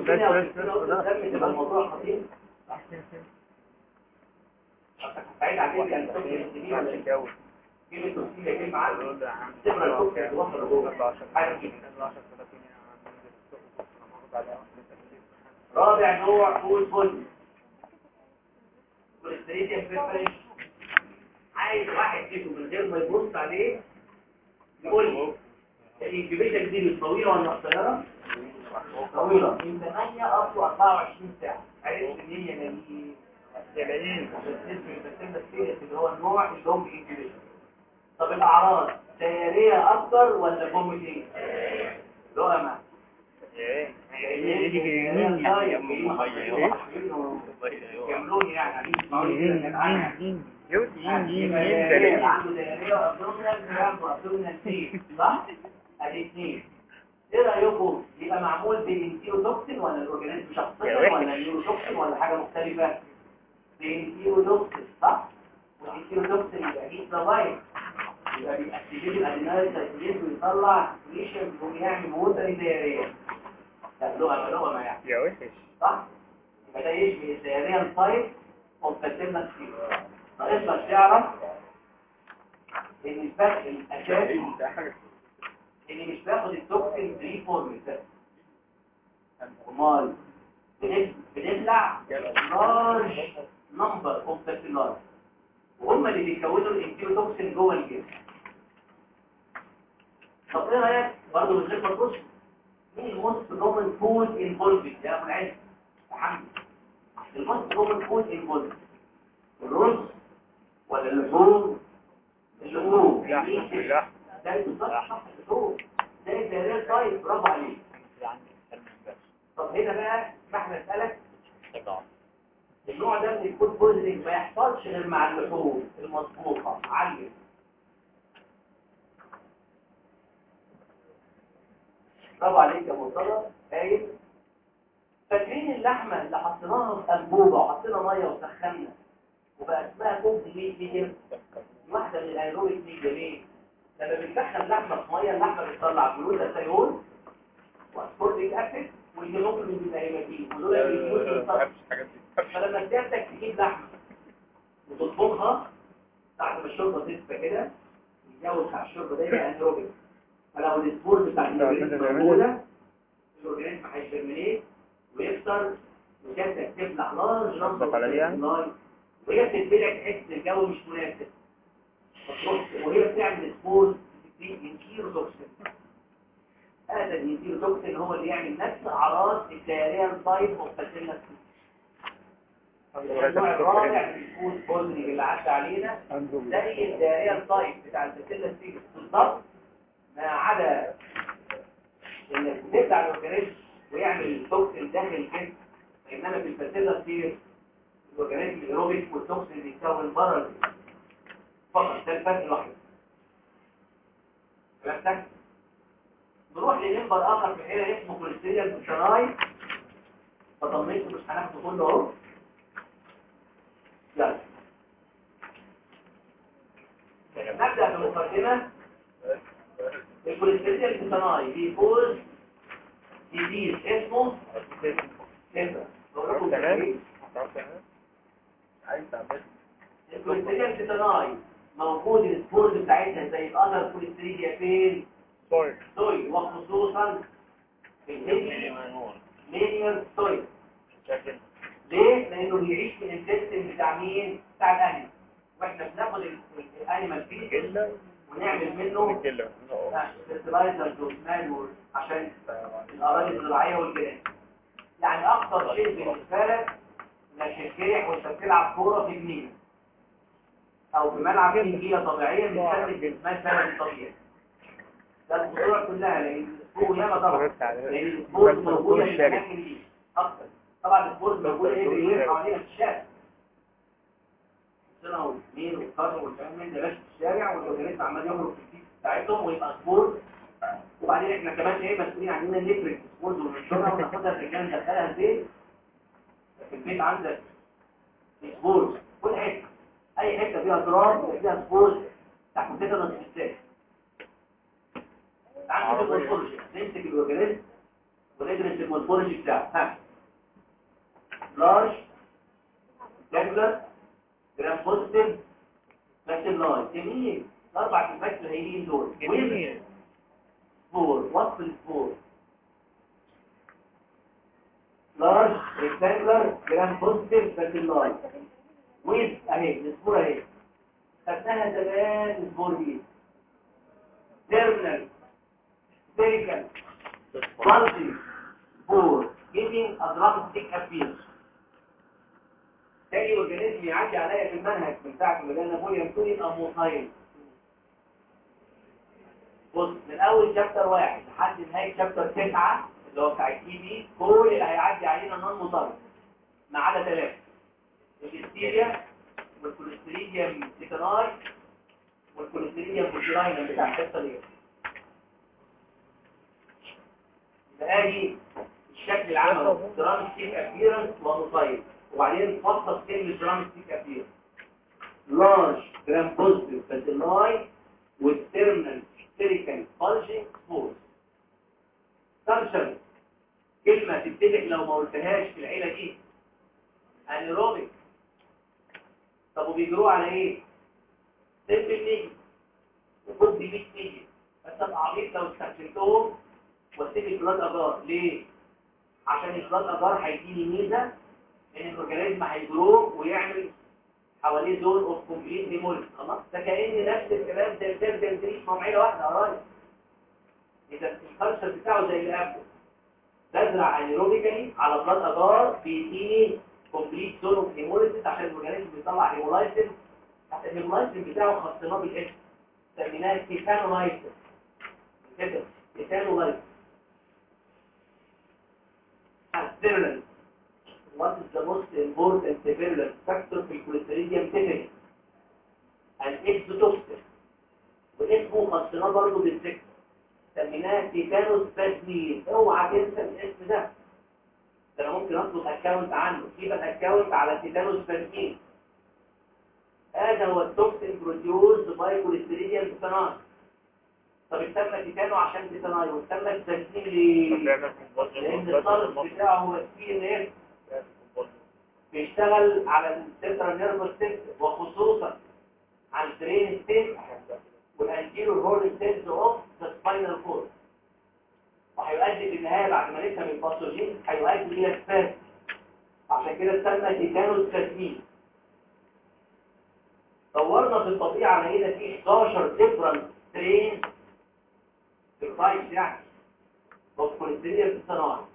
كده او كده او كده تبقى الموضوع خطير بعيد عن كده يعني توكسين الانسولين ولا إيه؟ جو كلمه توكسين هي كلمه عامه يقول له يا عم تبقى التوكسين اللي وصل لجوه حاجه كده رابع نوع هو البول كوليستريديا بريفرنس عايز واحد كده من غير ما يبص عليه يقول لي الانكيبيشن دي مش طويله ولا قصيره طويله من 8 up to 24 ساعه عرفت ان هي جميل جميل اسم البسيمة السيريس اللي هو النوع اللونج انكيبيشن طب الاعراض سياريه اكتر ولا فوميتنج لقمه يعملوني يعني عايزين يسمعوني كده كان عنها عنده دائرية وابدومينال عنده ابدومينال سيل صح؟ ادي اثنين ايه رايكم يبقى معمول بالانتيروتوكسين ولا الاورجانيزم شخصيا ولا النيوروتوكسين ولا حاجه مختلفه؟ بالانتيروتوكسين صح؟ والانتيروتوكسين يبقى جيت فايت يبقى بيأكتيفيت الادينال سايكليز ويطلع سكريشن ويعمل ووتري دائريه ده لغه لغه يعني يا وحش صح؟ يبقى ده يشبه الدائريه السايت ومفتنا كتير ناقص لك تعرف ان الفرق الاساسي اللي مش باخد التوكسين فري فورم ده امال بنب- بنبلع لارج نمبر اوف بكتيريا وهم اللي بيكونوا الانتيروتوكسين جوه الجسم طب ايه رايك برضه من غير ما تبص مين الموست كومن فود انفولفد يا ابو العز يا حمد الموست كومن فود انفولفد الرز ولا اللحوم اللحوم لا لا ده بالظبط صح اللحوم ده الدائريه طيب برافو عليك طب هنا بقى احنا نسالك النوع ده من الفود بويزنينج ما يحصلش غير مع اللحوم المطبوخه علم برافو عليك يا مرتضى هايل فاكرين اللحمه اللي حطيناها في انبوبه وحطينا ميه وسخنا وبقى اسمها كوب ميت ميديم واحده من الايروبيك ميديم لما بنسخن لحمه في ميه اللحمه بتطلع جلوتاثيون واسكوربيك اسيد والهيموجلوبين بيبقى هيماتين ودول بيجيبوا الصف فلما سيادتك تجيب لحمه وتطبخها بعد ما الشوربه تدفى كده الجو بتاع الشوربه ده يبقى انيروبيك فلو السبور بتاع الاورجانيزم موجوده الاورجانيزم هيفرمينيت ويكسر وسيادتك تبلع لارج تطبخ على دي يعني؟ نمبر وهي بتتبلع تحس الجو مش مناسب فتروح وهي بتعمل سبور بتديك توكسين هذا الانتيروتوكسين هو اللي يعمل نفس اعراض الدائريه الطيب مختلفه النوع الرابع من الفود بوزنينج اللي عدى علينا زي الدائريه الطيب بتاع البكتيريا ستيج بالظبط ما عدا انك تبلع الاورجانيزم ويعمل توكسين داخل الجسم انما في البكتيريا ستيج الاورجانيزم الايروبيك والتوكسين بيتكون بره الجسم فقط ده الفرق الوحيد كلام سهل نروح لمنبر اخر في حيله اسمه كوليستيريا بوشراي فطمنته مش هناخده كله اهو يلا نبدا بمقدمه الكوليستيريا البوشراي بيفوز ديزيز اسمه سيبرا بقول لكم تمام. إيه؟ الكوليستيريا البوشراي موجود السبورز بتاعتها زي الاذر كوليستيريا فين سوري سوري وخصوصا في الهيلي مينيال سوري ليه؟ لانه بيعيش في الانتستين بتاع مين؟ بتاع الانيمال واحنا بناخد ال- ال- الانيمال فيد ونعمل منه فيرتلايزرز وسمال عشان الاراضي الزراعيه والجنان يعني اكثر شيء بالنسبه لك انك تتكرع وانت بتلعب كوره في جنينه او في ملعب فيه نجيله طبيعيه بتستخدم جسمات بلد طبيعي ده الخطوره كلها لان السوق ياما طبعا لان السبورت موجوده في الاماكن دي اكتر طبعا السبورت موجوده ايه بيلف حوالينا في الشارع سنه واثنين والقرن والكلام من ده ماشي في الشارع والاورجانيزم عمال يخرج في الكيس بتاعتهم ويبقى سبورت وبعدين احنا كمان ايه مسؤولين عننا نفرك سبورت وننشرها وناخدها الرجال ندخلها البيت في البيت عندك سبورت كل حته اي حته فيها تراب فيها سبورت تحت كده نص الساعه تعال نشوف الباثولوجي نمسك الاورجانيزم وندرس المورفولوجي بتاعه ها لارج جانجلر جرام بوزيتيف ماكسيم لاين جميل الاربع كلمات الهيلين دول جميل سبور وصف السبور لارج ريكتانجلر جرام بوزيتيف ماكسيم لاين ويز اهي السبور اهي خدناها زمان السبور دي تيرمينال سيريكال مالتي سبور giving a dramatic appearance تاني اورجانيزم يعدي عليا في المنهج من ساعه ما بدانا نقول يمكن يبقى موسايل بص من اول شابتر واحد لحد نهايه شابتر تسعة اللي هو بتاع التي بي كل اللي هيعدي علينا نون مضر ما عدا ثلاثه الهستيريا والكوليستريديوم سيكاناي والكوليستريديوم بوتيراينا بتاع الحصه دي يبقى ادي الشكل العام درامستيك ابيرنس ومصايب وبعدين فصل كلمه درامستيك ابيرنس لارج جرام بوزيتيف فاتيلاي والتيرمينال سيريكال بولجينج سبورز سانشن كلمه تتفق لو ما قلتهاش في العيله دي انيروبيك طب وبيجروا على ايه سيمبل نيجي وخد دي 100 نيجي بس ابقى عبيط لو استخدمتهم واسيب البلاد اجار ليه عشان البلاد اجار هيديني ميزه ان الاورجانيزم هيجروه ويعمل حواليه زون اوف كومبليت هيموليز خلاص ده كان نفس الكلام زي السيل دنتريش موعيه واحده قرايب اذا الكالتشر بتاعه زي اللي قبله بزرع انيروبيكالي على بلاد اجار بيديني كومبليت زون اوف هيموليز عشان الاورجانيزم بيطلع هيمولايسين حتى الهيمولايسين بتاعه خصناه بالاسم سميناه كيتانولايسين كده كيتانولايسين virulence. What is the most important virulence factor في الكوليستريديوم تيفني؟ الإكزوتوكسين واسمه خصناه برضه بالذكر سميناه تيتانوس بازمين اوعى تنسى الاسم ده ده انا ممكن اطلب اكونت عنه يبقى اكونت على تيتانوس بازمين هذا هو التوكسين بروديوز باي كوليستريديوم تيتانوس طب اتسمى تيتانو عشان تيتاناي واتسمى التسمين ليه؟ لان الطرف بتاعه هو السي ان اس بيشتغل على السنترال نيرفس سيستم وخصوصا على البرين ستيم والانتيريور هورن سيلز اوف ذا سباينال كورد وهيؤدي في النهايه بعد ما نفهم الباثوجين هيؤدي الى سباس عشان كده اتسمى تيتانوس تسمين دورنا في الطبيعه لقينا فيه 11 ديفرنت سترين في الفايت يعني والكوليسترول في الصناعه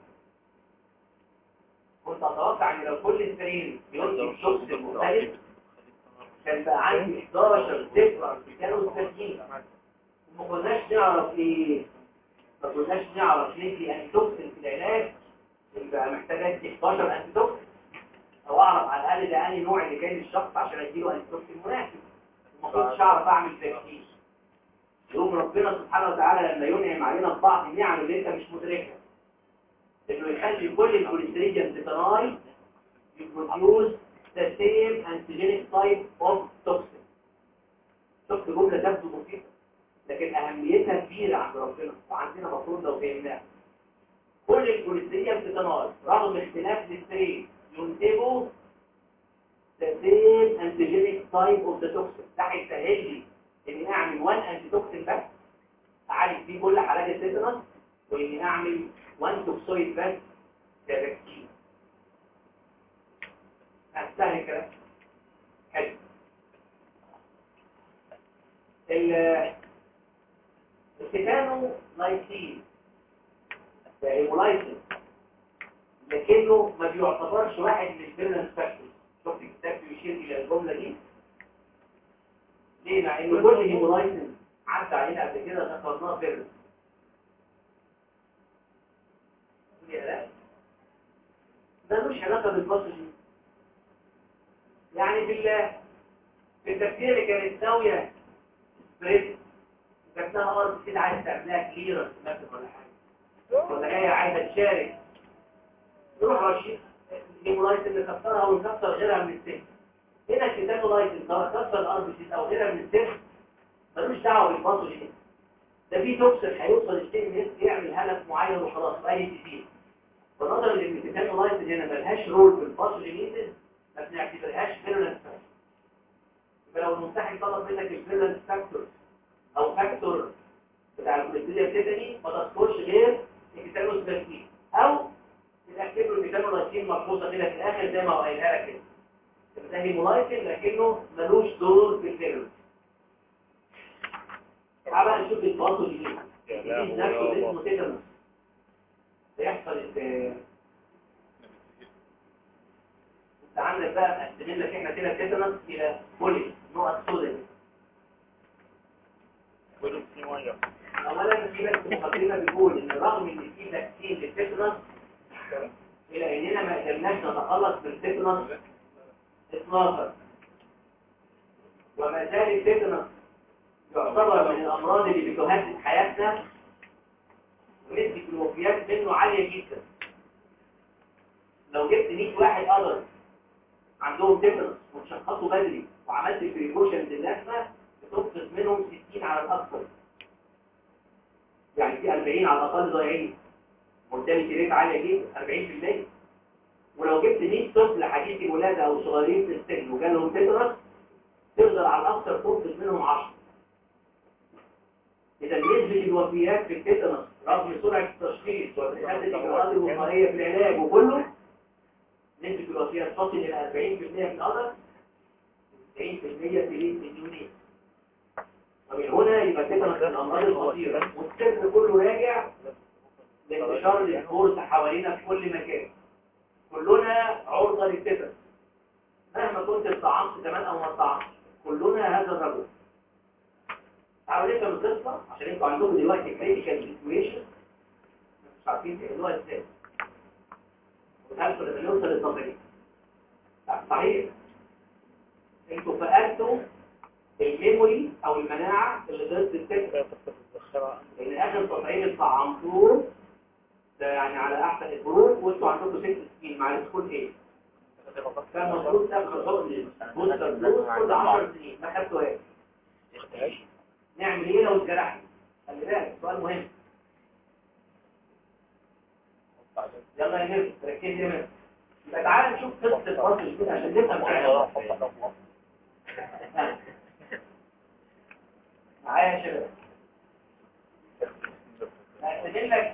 كنت اتوقع ان لو كل سترين بينتج شخص مختلف كان بقى عندي 11 ديفرنت كانوا ساكنين وما كناش نعرف ايه ما كناش نعرف ندي انتوكسين في العلاج يبقى محتاج ادي 11 انتوكسين او اعرف على الاقل ده انهي نوع اللي جاي للشخص عشان اديله انتوكسين مناسب وما كنتش اعرف اعمل فاكسين يوم ربنا سبحانه وتعالى لما ينعم علينا ببعض النعم اللي انت مش مدركها انه يخلي كل الكوليستريديوم تتناي يبروديوس the same antigenic type of toxin شفت جملة تبدو بسيطة لكن أهميتها كبيرة عند ربنا وعندنا مفروض لو فهمناها كل الكوليستريديوم تتناي رغم اختلاف الاسترين ينتجوا the same antigenic type of the toxin ده هيسهل لي اني اعمل وان انتي توكسين بس اعالج بيه كل حالات التيتانوس واني اعمل وان توكسويد بس كفاكسين سهل الكلام حلو ال التيتانو لايسين ده هيمولايسين لكنه ما بيعتبرش واحد من الفيرنس فاكتورز شفت الكتاب بيشير الى الجمله دي ليه مع ان كل هيمولايسين عدى علينا قبل كده ذكرناه فيرنس لا ملوش علاقه بالباثوجين يعني بالله في التفكير اللي كانت ناويه سبريد وكانت لها ارض كده عايزه تعملها كليرنس مثلا ولا حاجه ولا جايه عايزه تشارك نروح رشيد الهيمولايسين اللي كسرها ونكسر غيرها من السن هنا الكتانولايسين سواء كسر الارض او غيرها من السن ملوش دعوه بالباثوجين ده في توكسين هيوصل السين نت يعمل هدف معين وخلاص بقى ينتهي ونظرا للميتانولايتد هنا ملهاش رول في الباثوجينيسيس ما بنعتبرهاش فيرولنت فاكتور يبقى لو الممتحن طلب منك الفيرولنت فاكتور او فاكتور بتاع الكوليستيريا تيتاني ما تذكرش غير الكتانوس بلاتين او الاكتيف الكتانولايتين ملحوظه كده في الاخر زي ما هو قايلها لك كده ده هيمولايتين لكنه ملوش دور في الفيرولنت تعال بقى نشوف الباثوجينيسيس الجديد نفسه اللي اسمه تيتانوس بيحصل ازاي انت عندك بقى مقسمين لك احنا كده تيتانوس الى بولي نقط سوداء كله في ميه اولا في بس مقدمه بيقول ان رغم ان في تكتين للتيتانوس الا اننا ما قدرناش نتخلص من التيتانوس 12 وما زال التيتانوس يعتبر من الامراض اللي بتهدد حياتنا ونسبه الوفيات منه عاليه جدا لو جبت 100 واحد قدر عندهم تيتانوس وتشخصوا بدري وعملت بريكوشنز للنسمه بتنقذ منهم 60 على الاكثر يعني في 40 على الاقل ضايعين مورتاليتي ريت عاليه جدا 40% ولو جبت 100 طفل حديث الولاده او صغيرين في السن وجالهم تيتانوس تقدر على الاكثر تنقذ منهم 10 اذا نسبه الوفيات في التيتانوس رغم سرعه التشخيص واتخاذ الاجراءات الوقائيه في العلاج وكله نسبه الوفيات تصل الى 40% في القدر 90% في الجنين ومن هنا يبقى التيتانوس من الامراض الخطيره والسر كله راجع لانتشار الكورس حوالينا في كل مكان كلنا عرضه للتيتانوس مهما كنت استطعمت كمان او ما استطعمتش كلنا هذا الرجل تعالوا نفهم القصه عشان انتوا عندكم دلوقتي كريتيكال سيتويشن مش عارفين تحلوها ازاي وتعرفوا لما نوصل للنظريه صحيح انتوا فقدتوا الميموري او المناعه اللي ضد التيتانوس لان اخر تطعيم طعمتوه ده يعني على احسن الظروف وانتوا عندكم ست سنين مع السكول ايه كان المفروض تاخد حقن بوستر دوز كل 10 سنين ما خدتوهاش نعمل ايه لو اتجرحنا خلي بالك سؤال مهم يلا يا نمر ركز يا نمر يبقى تعالى نشوف قصه الفصل كده عشان نفهم فعلا معايا يا شباب هقسم لك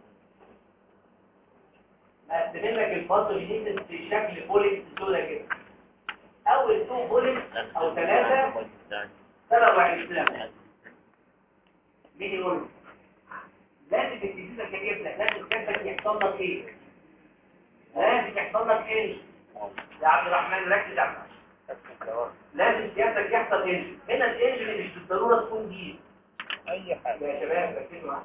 هقسم لك الفصل جديد في شكل بوليس سودا كده اول تو بوليس او ثلاثه تبع الاسلام مين يقول لازم الجديد الكبير ده لازم كيفك يحصل لك ايه لازم يحصل لك ايه يا عبد الرحمن ركز يا عبد الرحمن لازم سيادتك يحصل ايه هنا الانجل مش بالضروره تكون دي اي حاجه يا شباب ركزوا معايا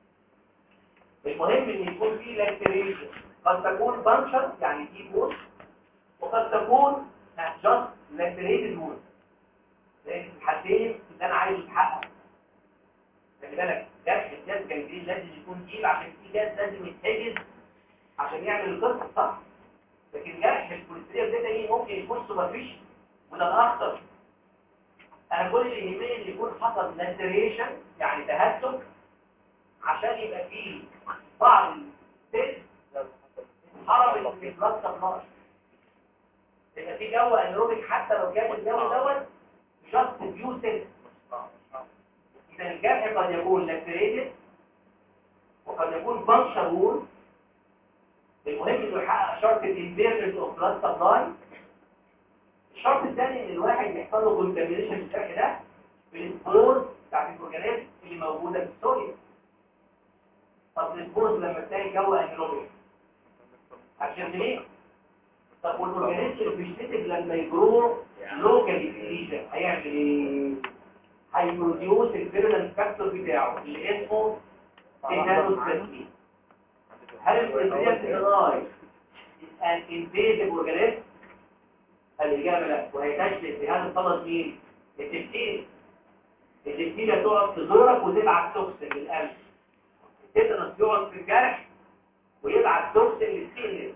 المهم ان يكون في لاكتريشن قد تكون بانشر يعني دي بوست وقد تكون جاست لاكتريتد وول لان الحالتين اللي انا عايز يتحقق خلي بالك جرح الجاز جنبين لازم يكون جيل عشان في جاز لازم يتحجز عشان يعمل القصه صح لكن جرح الكوليسترول ده تاني ممكن يكون سوبرفيشن وده الاخطر انا كل اللي يهمني ان يكون حصل لاكتريشن يعني تهتك عشان يبقى فيه بعض السيل حرم في البلاد سبلاي يبقى في جو انيروبيك حتى لو كان الجو دوت جاست فيو سيل اذا الجرح قد يكون لاكتريتد وقد يكون بانشر وول المهم انه يحقق شرط الانفيرجنس اوف بلاد سبلاي الشرط الثاني ان الواحد يحصل له كونتامينيشن في الجرح ده بالسبورز بتاعت الاورجانيزم اللي موجوده في السوريا طب السبورز لما تلاقي جو انيروبيك عشان ليه طب والاورجانيزم اللي بيشتتك لما يجرو لوكالي في الليجن هيعمل ايه هيبروديوس الفيرولنت فاكتور بتاعه اللي اسمه تيتانوس كاتين هل البروتين الصناعي ان انفيزيف اورجانيزم الاجابه لا وهيتشبه بهذا الطلب مين التبتيل التبتيل تقعد تزورك وتبعت توكسين للقلب التيتانوس يقعد في الجرح ويبعت توكسين للسيل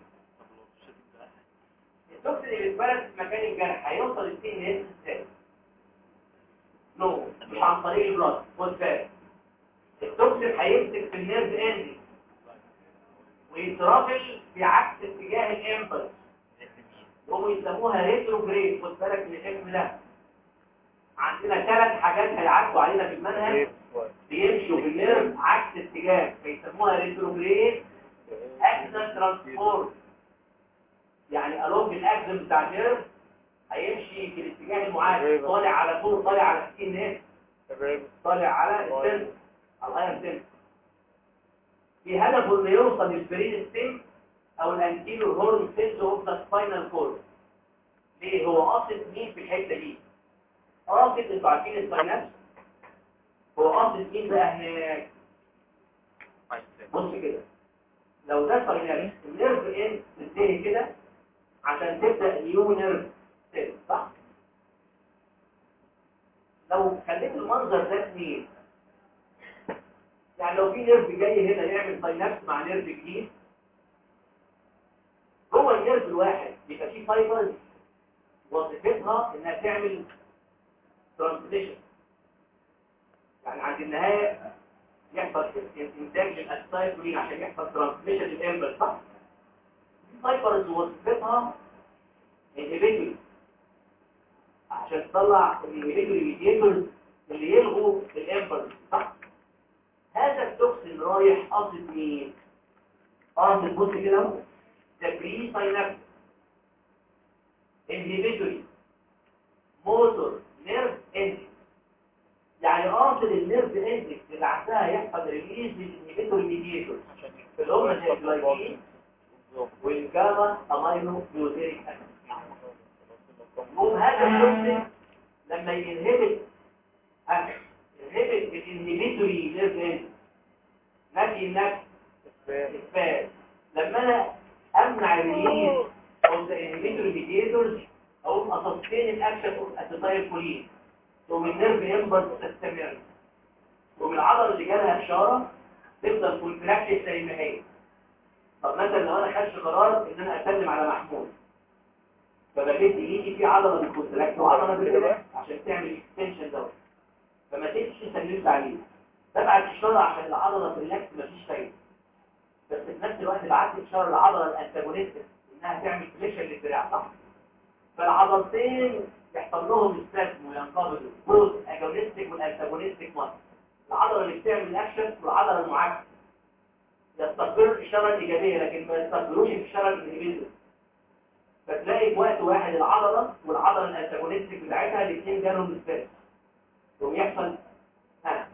التوكسين اللي اتولد في مكان الجرح هيوصل للسيل ازاي نو مش عن طريق البلاد خد بالك التوكسين هيمسك في النيرف اندنج ويترافل بعكس اتجاه الامبلس وهم يسموها ريتروجريد خد بالك من الاسم ده عندنا ثلاث حاجات هيعدوا علينا في المنهج بيمشوا بالنيرف عكس اتجاه فيسموها ريتروجريد اكسن ترانسفورم يعني الونج الاكسن بتاع النيرف هيمشي في الاتجاه المعاكس طالع على طول طالع على السكين نيرف طالع على السن على الهاير سن في هدفه انه يوصل للبرين ستيم او الانتيريور هورن سيلز اوف ذا سباينال كورد ليه هو قاصد مين في الحته دي قاصد انتوا عارفين الساينابس هو قاصد مين بقى هناك بص كده لو ده ساينابس النيرف ان تنتهي كده عشان تبدا نيو نيرف سيل صح لو خليت المنظر ده اتنين يعني لو في نيرف جاي هنا يعمل ساينابس مع نيرف جديد هو النيرف الواحد بيبقى فيه فايبرز وظيفتها انها تعمل ترانسليشن يعني عند النهايه يحصل انتاج للاسايكلين عشان يحصل ترانسليشن للامبل صح فايبرز وظيفتها انهبيتوري عشان تطلع الانهبيتوري ميديتورز اللي يلغوا الامبل صح هذا التوكسين رايح قاصد مين قاصد بص كده اهو ده بري ساينابس انهبيتوري موتور نيرف اندكس يعني قاصد النيرف اندكس اللي عندها يحصل ريليز للانهبيتوري ميديتور اللي هم زي الجلايكين والجاما امينو بيوتيريك اسيد يقوم هذا التوكسين لما ينهبت ينهبت الانهبيتوري نيرف اندكس نفي النفس اثبات لما انا امنع الريليز او ذا انهبيتوري ميديتورز او اسستين الاكشن اوف اسيتايل كولين ومن النيرف ينبض تستمر ومن العضله اللي جالها اشاره تفضل كونتراكت زي ما هي طب مثلا لو انا خدش قرار ان انا اسلم على محمود فبجد ايدي في عضله بالكونتراكت وعضله بالكونتراكت عشان تعمل اكستنشن دوت فما تمشي سلمت عليه ببعت اشاره عشان العضله بريلاكس مفيش فايده بس في نفس الوقت بعت اشاره للعضله الانتاجونيست انها تعمل فليشن للدراع صح فالعضلتين يحصل لهم استاسم وينقبضوا بوز اجونيستيك والانتاجونيستيك ماسل العضله اللي بتعمل الاكشن والعضله المعاكسه يستقر الاشاره الايجابيه لكن ما يستقروش الاشاره الانهبيتور فتلاقي في وقت واحد العضله والعضله الانتاجونيستيك بتاعتها الاثنين جالهم استاسم يقوم يحصل ها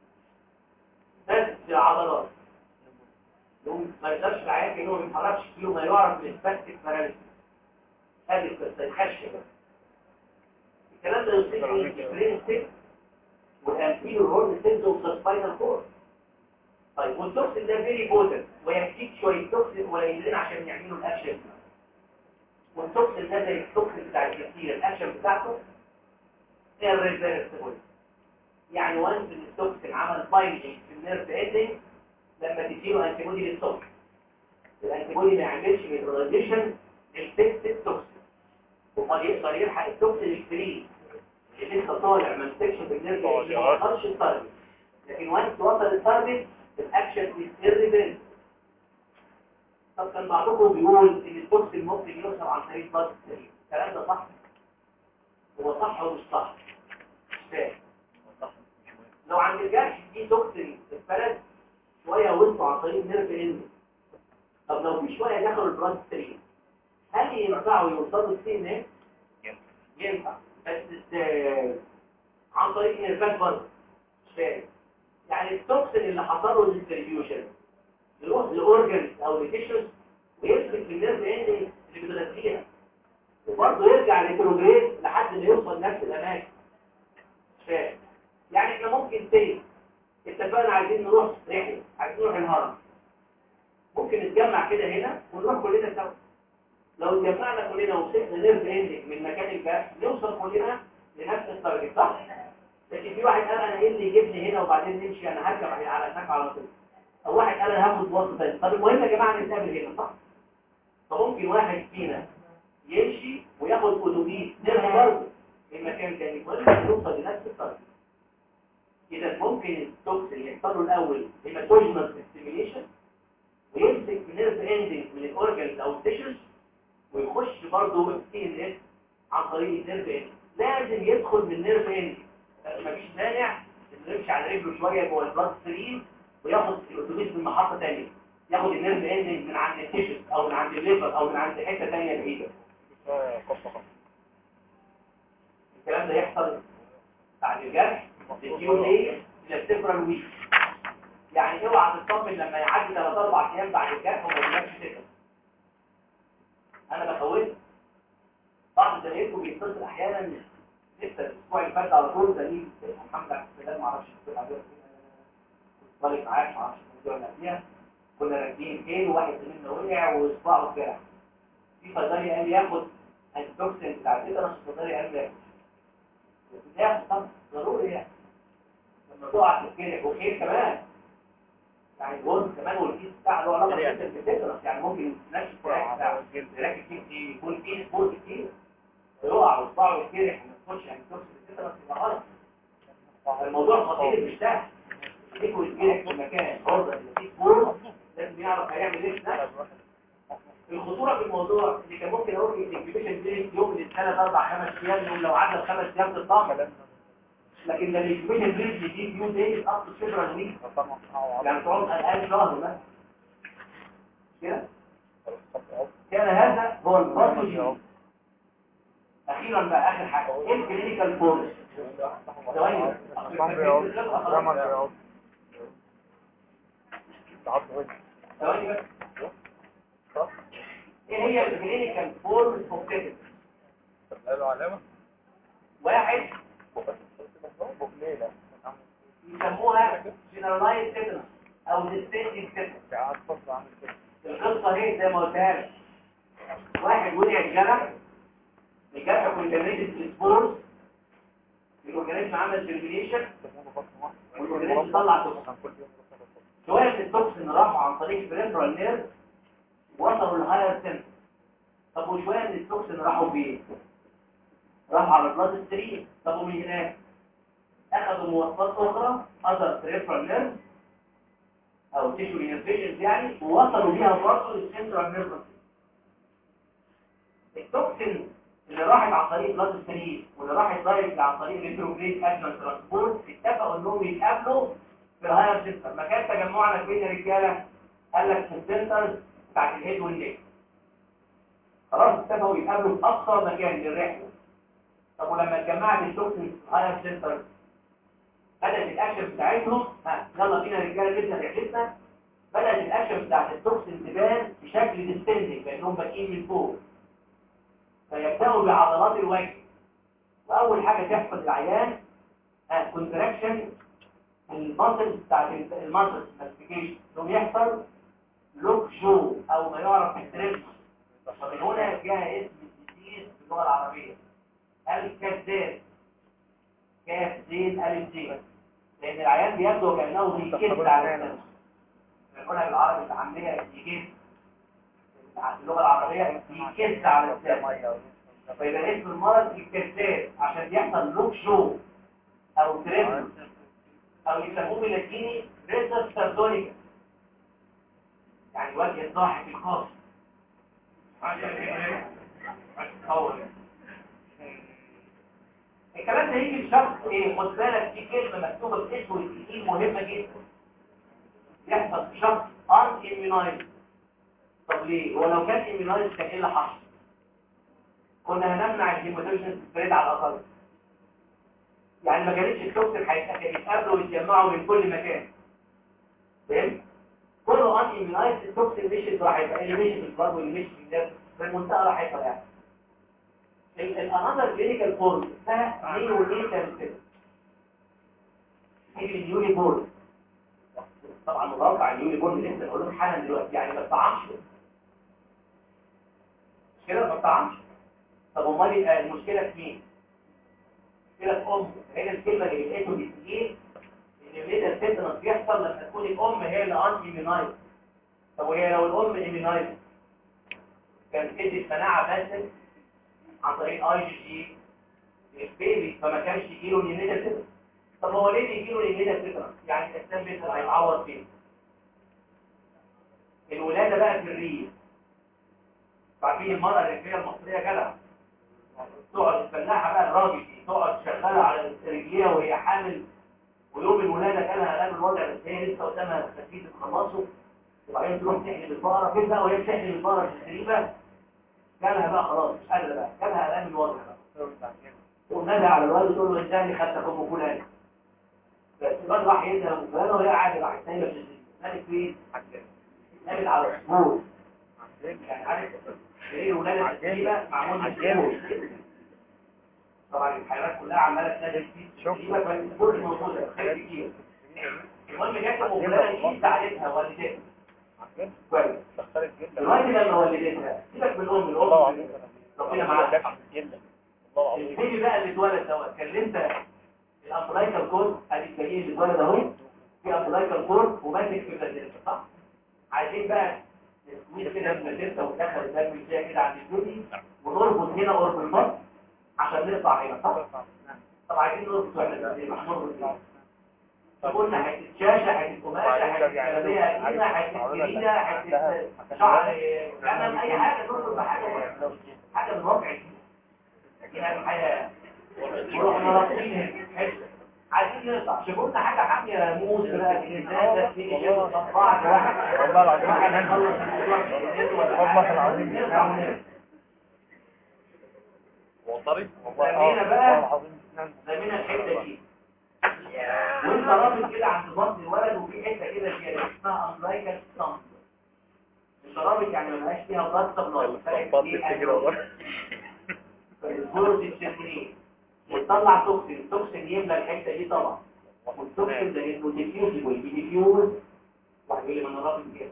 بس في العضلات يقوم ما يقدرش العيان كأنه ما بيتحركش فيه وما يعرف بالسباستيك باراليسيس هذه القصه يتخش بقى الكلام ده يوصل لي البرين ستيك والانتيريور هورن سيلز اوف ذا سباينال كورد طيب والتوكسين ده فيري بوتنت ويكفيك شويه توكسين قليلين عشان يعملوا الاكشن والتوكسين ده زي التوكسين بتاع الكتير الاكشن بتاعته irreversible يعني وانس ان التوكسين عمل بايندنج في النيرف اندنج لما تديله انتيبودي للتوكسين الانتيبودي ما يعملش نيوتراليزيشن للفيكس التوكسين وقد يقدر يلحق التوكسين الفري اللي لسه طالع ما مسكش في النيرف ما وصلش التارجت لكن وانس وصل التارجت الاكشن از irreversible طب كان بعضكم بيقول ان التوكسين ممكن يوصل عن طريق بلد السليم الكلام ده صح هو صح ومش صح مش فاهم لو عند الجرح دي توكسين اتفرد شويه وصلوا عن طريق نيرف اند طب لو في شويه دخلوا البلاد ستريم هل ينفعوا يوصلوا السي ان ينفع بس ازاي عن طريق نيرفات برضه مش فاهم يعني التوكسين اللي حصل له ديستريبيوشن يروح لاورجنز او لتيشوز ويمسك في النيرف اند اللي بتغذيها وبرضه يرجع للبروجريس لحد ما يوصل نفس الاماكن مش فاهم يعني احنا ممكن تاني اتفقنا عايزين نروح رحله عايزين نروح الهرم ممكن نتجمع كده هنا ونروح كلنا سوا لو اتجمعنا كلنا ومسكنا نيرف اندك من مكان الجرح نوصل كلنا لنفس التارجت صح لكن في واحد قال انا ايه اللي يجيبني هنا وبعدين نمشي انا هركب على هناك على طول او واحد قال انا هاخد باص تاني طب المهم يا جماعه نتقابل هنا صح فممكن واحد فينا يمشي وياخد اتوبيس نيرف برضه من مكان تاني المهم نوصل لنفس التارجت اذا ممكن التوكسين يحصل له الاول هيماتوجينال ستيميليشن ويمسك نيرف اندنج من الاورجنز او التيشوز ويخش برضه في ان اس عن طريق النيرف اند لازم يدخل من نيرف اند مفيش مانع انه يمشي على رجله شويه جوه البلاد ستريم وياخد الاتوبيس من محطه ثانيه ياخد النيرف اند من عند التيشوز او من عند الليفر او من عند حته ثانيه بعيده قصة قصة الكلام ده يحصل بعد الجرح الكيو دي الى السفرال ويك يعني اوعى تطمن لما يعدي 3 4 ايام بعد الجرح وما يجيلكش سكر انا بخوفك بعض زمايلكم بيتصل احيانا لسه الاسبوع اللي فات على طول زميل اسمه محمد عبد السلام ما اعرفش كنت عليه كنت طالب معاك ما اعرفش الموضوع اللي قبليها كنا راكبين فين وواحد زميلنا وقع واصبعه اتجرح في فضالي قال لي ياخد التوكسين بتاع كده بس الفضالي قال لي ياخد ياخد طبعا ضروري يعني لما تقع تتجرح وخير كمان يعني الوزن كمان والكيس بتاع له علاقه جدا بالتترس يعني ممكن نفس الكراك بتاع الكراك الكيس يكون فيه سبور كتير يقع وصباعه يتجرح وما تخش يعني توكسين التترس يبقى غلط الموضوع خطير مش سهل يكون يتجرح في مكان عرضه فيه سبور لازم يعرف هيعمل ايه في نفسه الخطورة في الموضوع اللي كان ممكن اقول الانكيبيشن بيريد يوم من الثلاث اربع خمس ايام يوم لو عدى خمس ايام تتضمن لكن ده الانكيبيشن بيريد دي فيو دايز اب تو سيفرال ويك يعني تقعد اقل شهر بس كده كان هذا هو الباثولوجي اخيرا بقى اخر حاجه ايه الكلينيكال فورس ثواني ثواني بس ايه هي الكلينيكال فورم اوف تيتس قالوا علامة واحد يسموها جنرالايز تيتنس او ديستنتنج تيتنس قاعد فترة عامل كده القصه هي زي ما قلتها لك واحد وقع الجرح الجرح كونتامينيتد بالسبورز الاورجانيزم عمل جيرمينيشن والاورجانيزم طلع توكسين شويه من التوكسين راحوا عن طريق البريفرال نيرف وصلوا للهاير سنتر طب وشويه من التوكسين راحوا فين راحوا على البلاد ستريم طب ومن هناك اخذوا مواصفات اخرى اذر بريفرال نيرف او تيشو انفيشنز يعني ووصلوا بيها برضه للسنترال نيرفس التوكسين اللي راحت عن طريق بلاد ستريم واللي راحت دايركت عن طريق ريتروجريد اكشن ترانسبورت اتفقوا انهم يتقابلوا في الهاير سنتر مكان تجمعنا فين يا رجاله قال لك في السنترز بتاعت الهيد والنيك خلاص اتفقوا يتقابلوا في اقصى مكان للرحله طب ولما اتجمعت التوكسين في الهاير سنتر بدأت الأكشن بتاعتهم ها يلا بينا رجاله نبدأ رحلتنا بدأت الأكشن بتاعت التوكسين تبان بشكل ديستندنج لأنهم باقيين من فوق فيبدأوا بعضلات الوجه وأول حاجة تحصل العيان كونتراكشن الماسلز بتاعت الماسلز ماسكيشن انهم يحصل لوك شو أو ما يعرف بالتريبس ومن هنا جاء اسم الديزيز باللغة العربية الكذاب كاف زين ألف زين لأن العيان بيبدو كأنه بيكس على السنة نقولها بالعربي العامية يجس اللغة العربية يكس على السنة فيبقى اسم المرض الكذاب عشان يحصل لوك شو أو تريبل أو يسموه باللاتيني ريسس سارتونيكا يعني وجه الضاحك القاسي أول الكلام ده يجي بشخص ايه خد بالك في كلمه مكتوبه باسود كتير مهمه جدا يحصل في شخص ان immunized طب ليه هو لو كان immunized كان ايه اللي حصل كنا هنمنع الهيماتوجينس سبريد على الاقل يعني ما كانتش التوكسين هيتقابلوا ويتجمعوا من كل مكان فهمت كله ان immunized التوكسين مشي راح يبقى اللي مشي في البلاد واللي مشي في الدم في المنطقه راح يحصل يعني الانذر كلينيكال فورم اسمها نيو نيتال سيستم هي اليوني بورد طبعا متوقع اليوني بورد اللي انت بقول لك حالا دلوقتي يعني ما بتطعمش مش كده ما بتطعمش طب امال المشكله في مين المشكله في ام هنا الكلمه اللي لقيته دي ايه ان النيتال سيستم بيحصل لما تكون الام هي اللي انتي ايمينايز طب وهي لو الام ايمينايز كانت تدي مناعه بس عن طريق اي جي جي البيبي فما كانش يجيله نيونيتال سيستم طب هو ليه بيجي له الهنا فكره يعني الاسلام بيقدر هيعوض فين الولاده بقى في الريف عارفين المراه الرجاله المصريه جدع تقعد الفلاحه بقى الراجل دي تقعد شغاله على رجليها وهي حامل ويوم الولاده جالها قلب الوضع بس هي لسه قدامها خفيف تخلصه وبعدين تروح تحلب البقره فين بقى وهي بتحلب البقره في السريبه جالها بقى خلاص مش قادره بقى جالها قلب الوضع بقى ونادى على الوالد يقول له انتهي خدت ام فلان بس الواد راح يدها ام فلان وهي قاعده راح تنام في السرير مالك فين؟ نامت على الصبور يعني عارف سرير ولادة السريبة معمول من الصبور طبعا الحيوانات كلها عماله تنادي في السريبة فالصبور موجوده خير كتير المهم جت ام فلان دي ساعدتها والدتها كويس دخلت جدا دلوقتي لما والدتها سيبك من الام الله الام العظيم ربنا معاك جدا الله العظيم البيبي بقى اللي اتولد دوت كلمت الامبلايكال كورد ادي الجنين اللي اتولد اهو في امبلايكال كورد وماسك في البلاتينتا صح عايزين بقى نسويت كده البلاتينتا وندخل الدم ازاي كده عند البيبي ونربط هنا قرب المص عشان نقطع هنا صح طب عايزين نربط واحنا ازاي مش نربط هنا قلنا حته شاشه حته قماشه حته كلاميه قديمه حته جديده حته شعر كلام اي حاجه نربط بحاجه حاجه من واقع يعني الحياه ورحنا رابطين حته عايزين نقطع شوفوا حاجه حاميه موس بقى كده تيجي كده صباعك واحد والله العظيم واحد كمان. يخلص الموضوع في ايديه ولا والله حاجة. العظيم نقطع كمان. ونقطع. هو طري والله سمينا آه، بقى. والله العظيم نعم. زمينا الحته دي وانت رابط كده عند بطن الولد وفي حته كده كده اسمها امبلايكال ستامب مش رابط يعني ما بقاش فيها ضغط بلاي طبطت كده والله الفلوس السيرمونيه وتطلع توكسين التوكسين يملى الحته دي طبعا والتوكسين ده انه ديفيوزبل ديفيوز واحد يقول لي ما انا رابط كده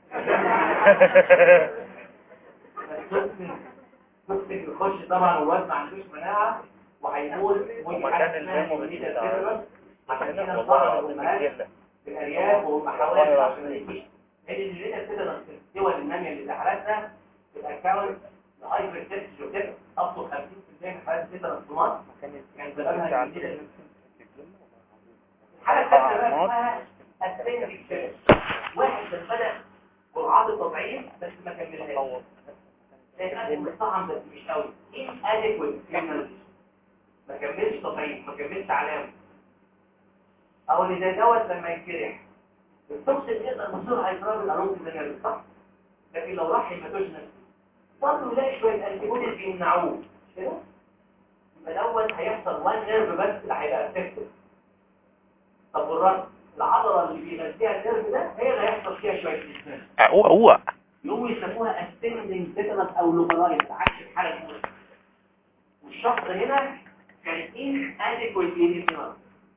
التوكسين التوكسين بيخش طبعا والواد ما عندوش مناعه وهيموت ودي ومكان حاجه اسمها الهيمو هيموليتيا بتاع- سيرفس عشان كده والله الصعب العظيم الامهات جدا في الارياف وهم حوالي عشان ما يجيش لان اللي كده الدول الناميه اللي زحلتنا الاكونت هايبر تيست وكده اب تو 50% من حالات كده الصمات كان زمانها جديده الحاله الثالثه بقى اسمها السندك شير واحد بس بدا جرعات التطعيم بس ما كملهاش لان مستطعم بس مش قوي ان اديكويت ما كملش تطعيم ما كملش علامه او اللي زي دوت لما يتجرح التوكسين يقدر بسرعه يضرب الالونز الزنابل صح لكن لو راح هيماتوجنس برضه يلاقي شويه انتيبوديز بيمنعوه مش كده يبقى دوت هيحصل وان نيرف بس اللي هيبقى افكتيف طب والرد العضله اللي بيغذيها النيرف ده هي اللي هيحصل فيها شويه ديسنس هو هو يقوموا يسموها اسندنج تيتانس او لوكالايز عكس الحاله الاولى والشخص هنا كان ان اديكويتلي ديفينر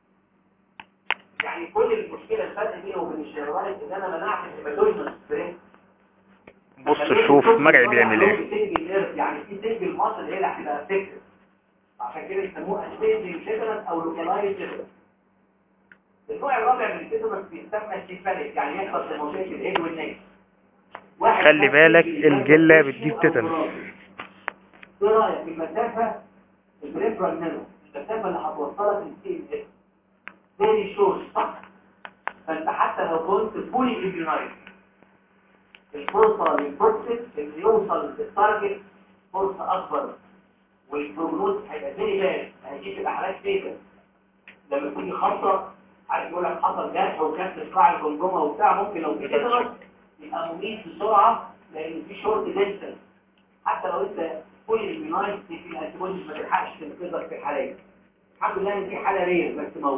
يعني كل المشكله الفرق بينه وبين الشيرانات ان انا منعت الهيماتوجنس ستريس بص شوف مرعي بيعمل ايه يعني في سنجل مصر هي اللي هتبقى افكتيف عشان كده يسموها اسندنج تيتانس او لوكالايز تيتانس النوع الرابع من التيتانس بيسمى سيفاليك يعني يحصل في منطقه الهيد والنك واحد خلي خد بالك سنجل الجلة يبقى بتجيب أو تيتانس. مرض. ايه رايك في المسافه البريفرال نانو المسافه اللي هتوصلك للسي اس فيري شورت صح فانت حتى لو كنت فولي امبيونايز الفرصه للبروكسيس انه يوصل للتارجت فرصه اكبر والبروجنوز هيبقى فيري باد هيجي في الاحراج فيتا لما تيجي خبطه عارف يقول لك حصل جرح وكسر قاع الجمجمه وبتاع ممكن لو في تيتانوس يبقى مميت بسرعه لان في شورت ديستنس حتى لو انت فول المينايت في الانتيبوديز ما تلحقش تنقذك في الحالات الحمد لله ان دي حاله رير بس موجوده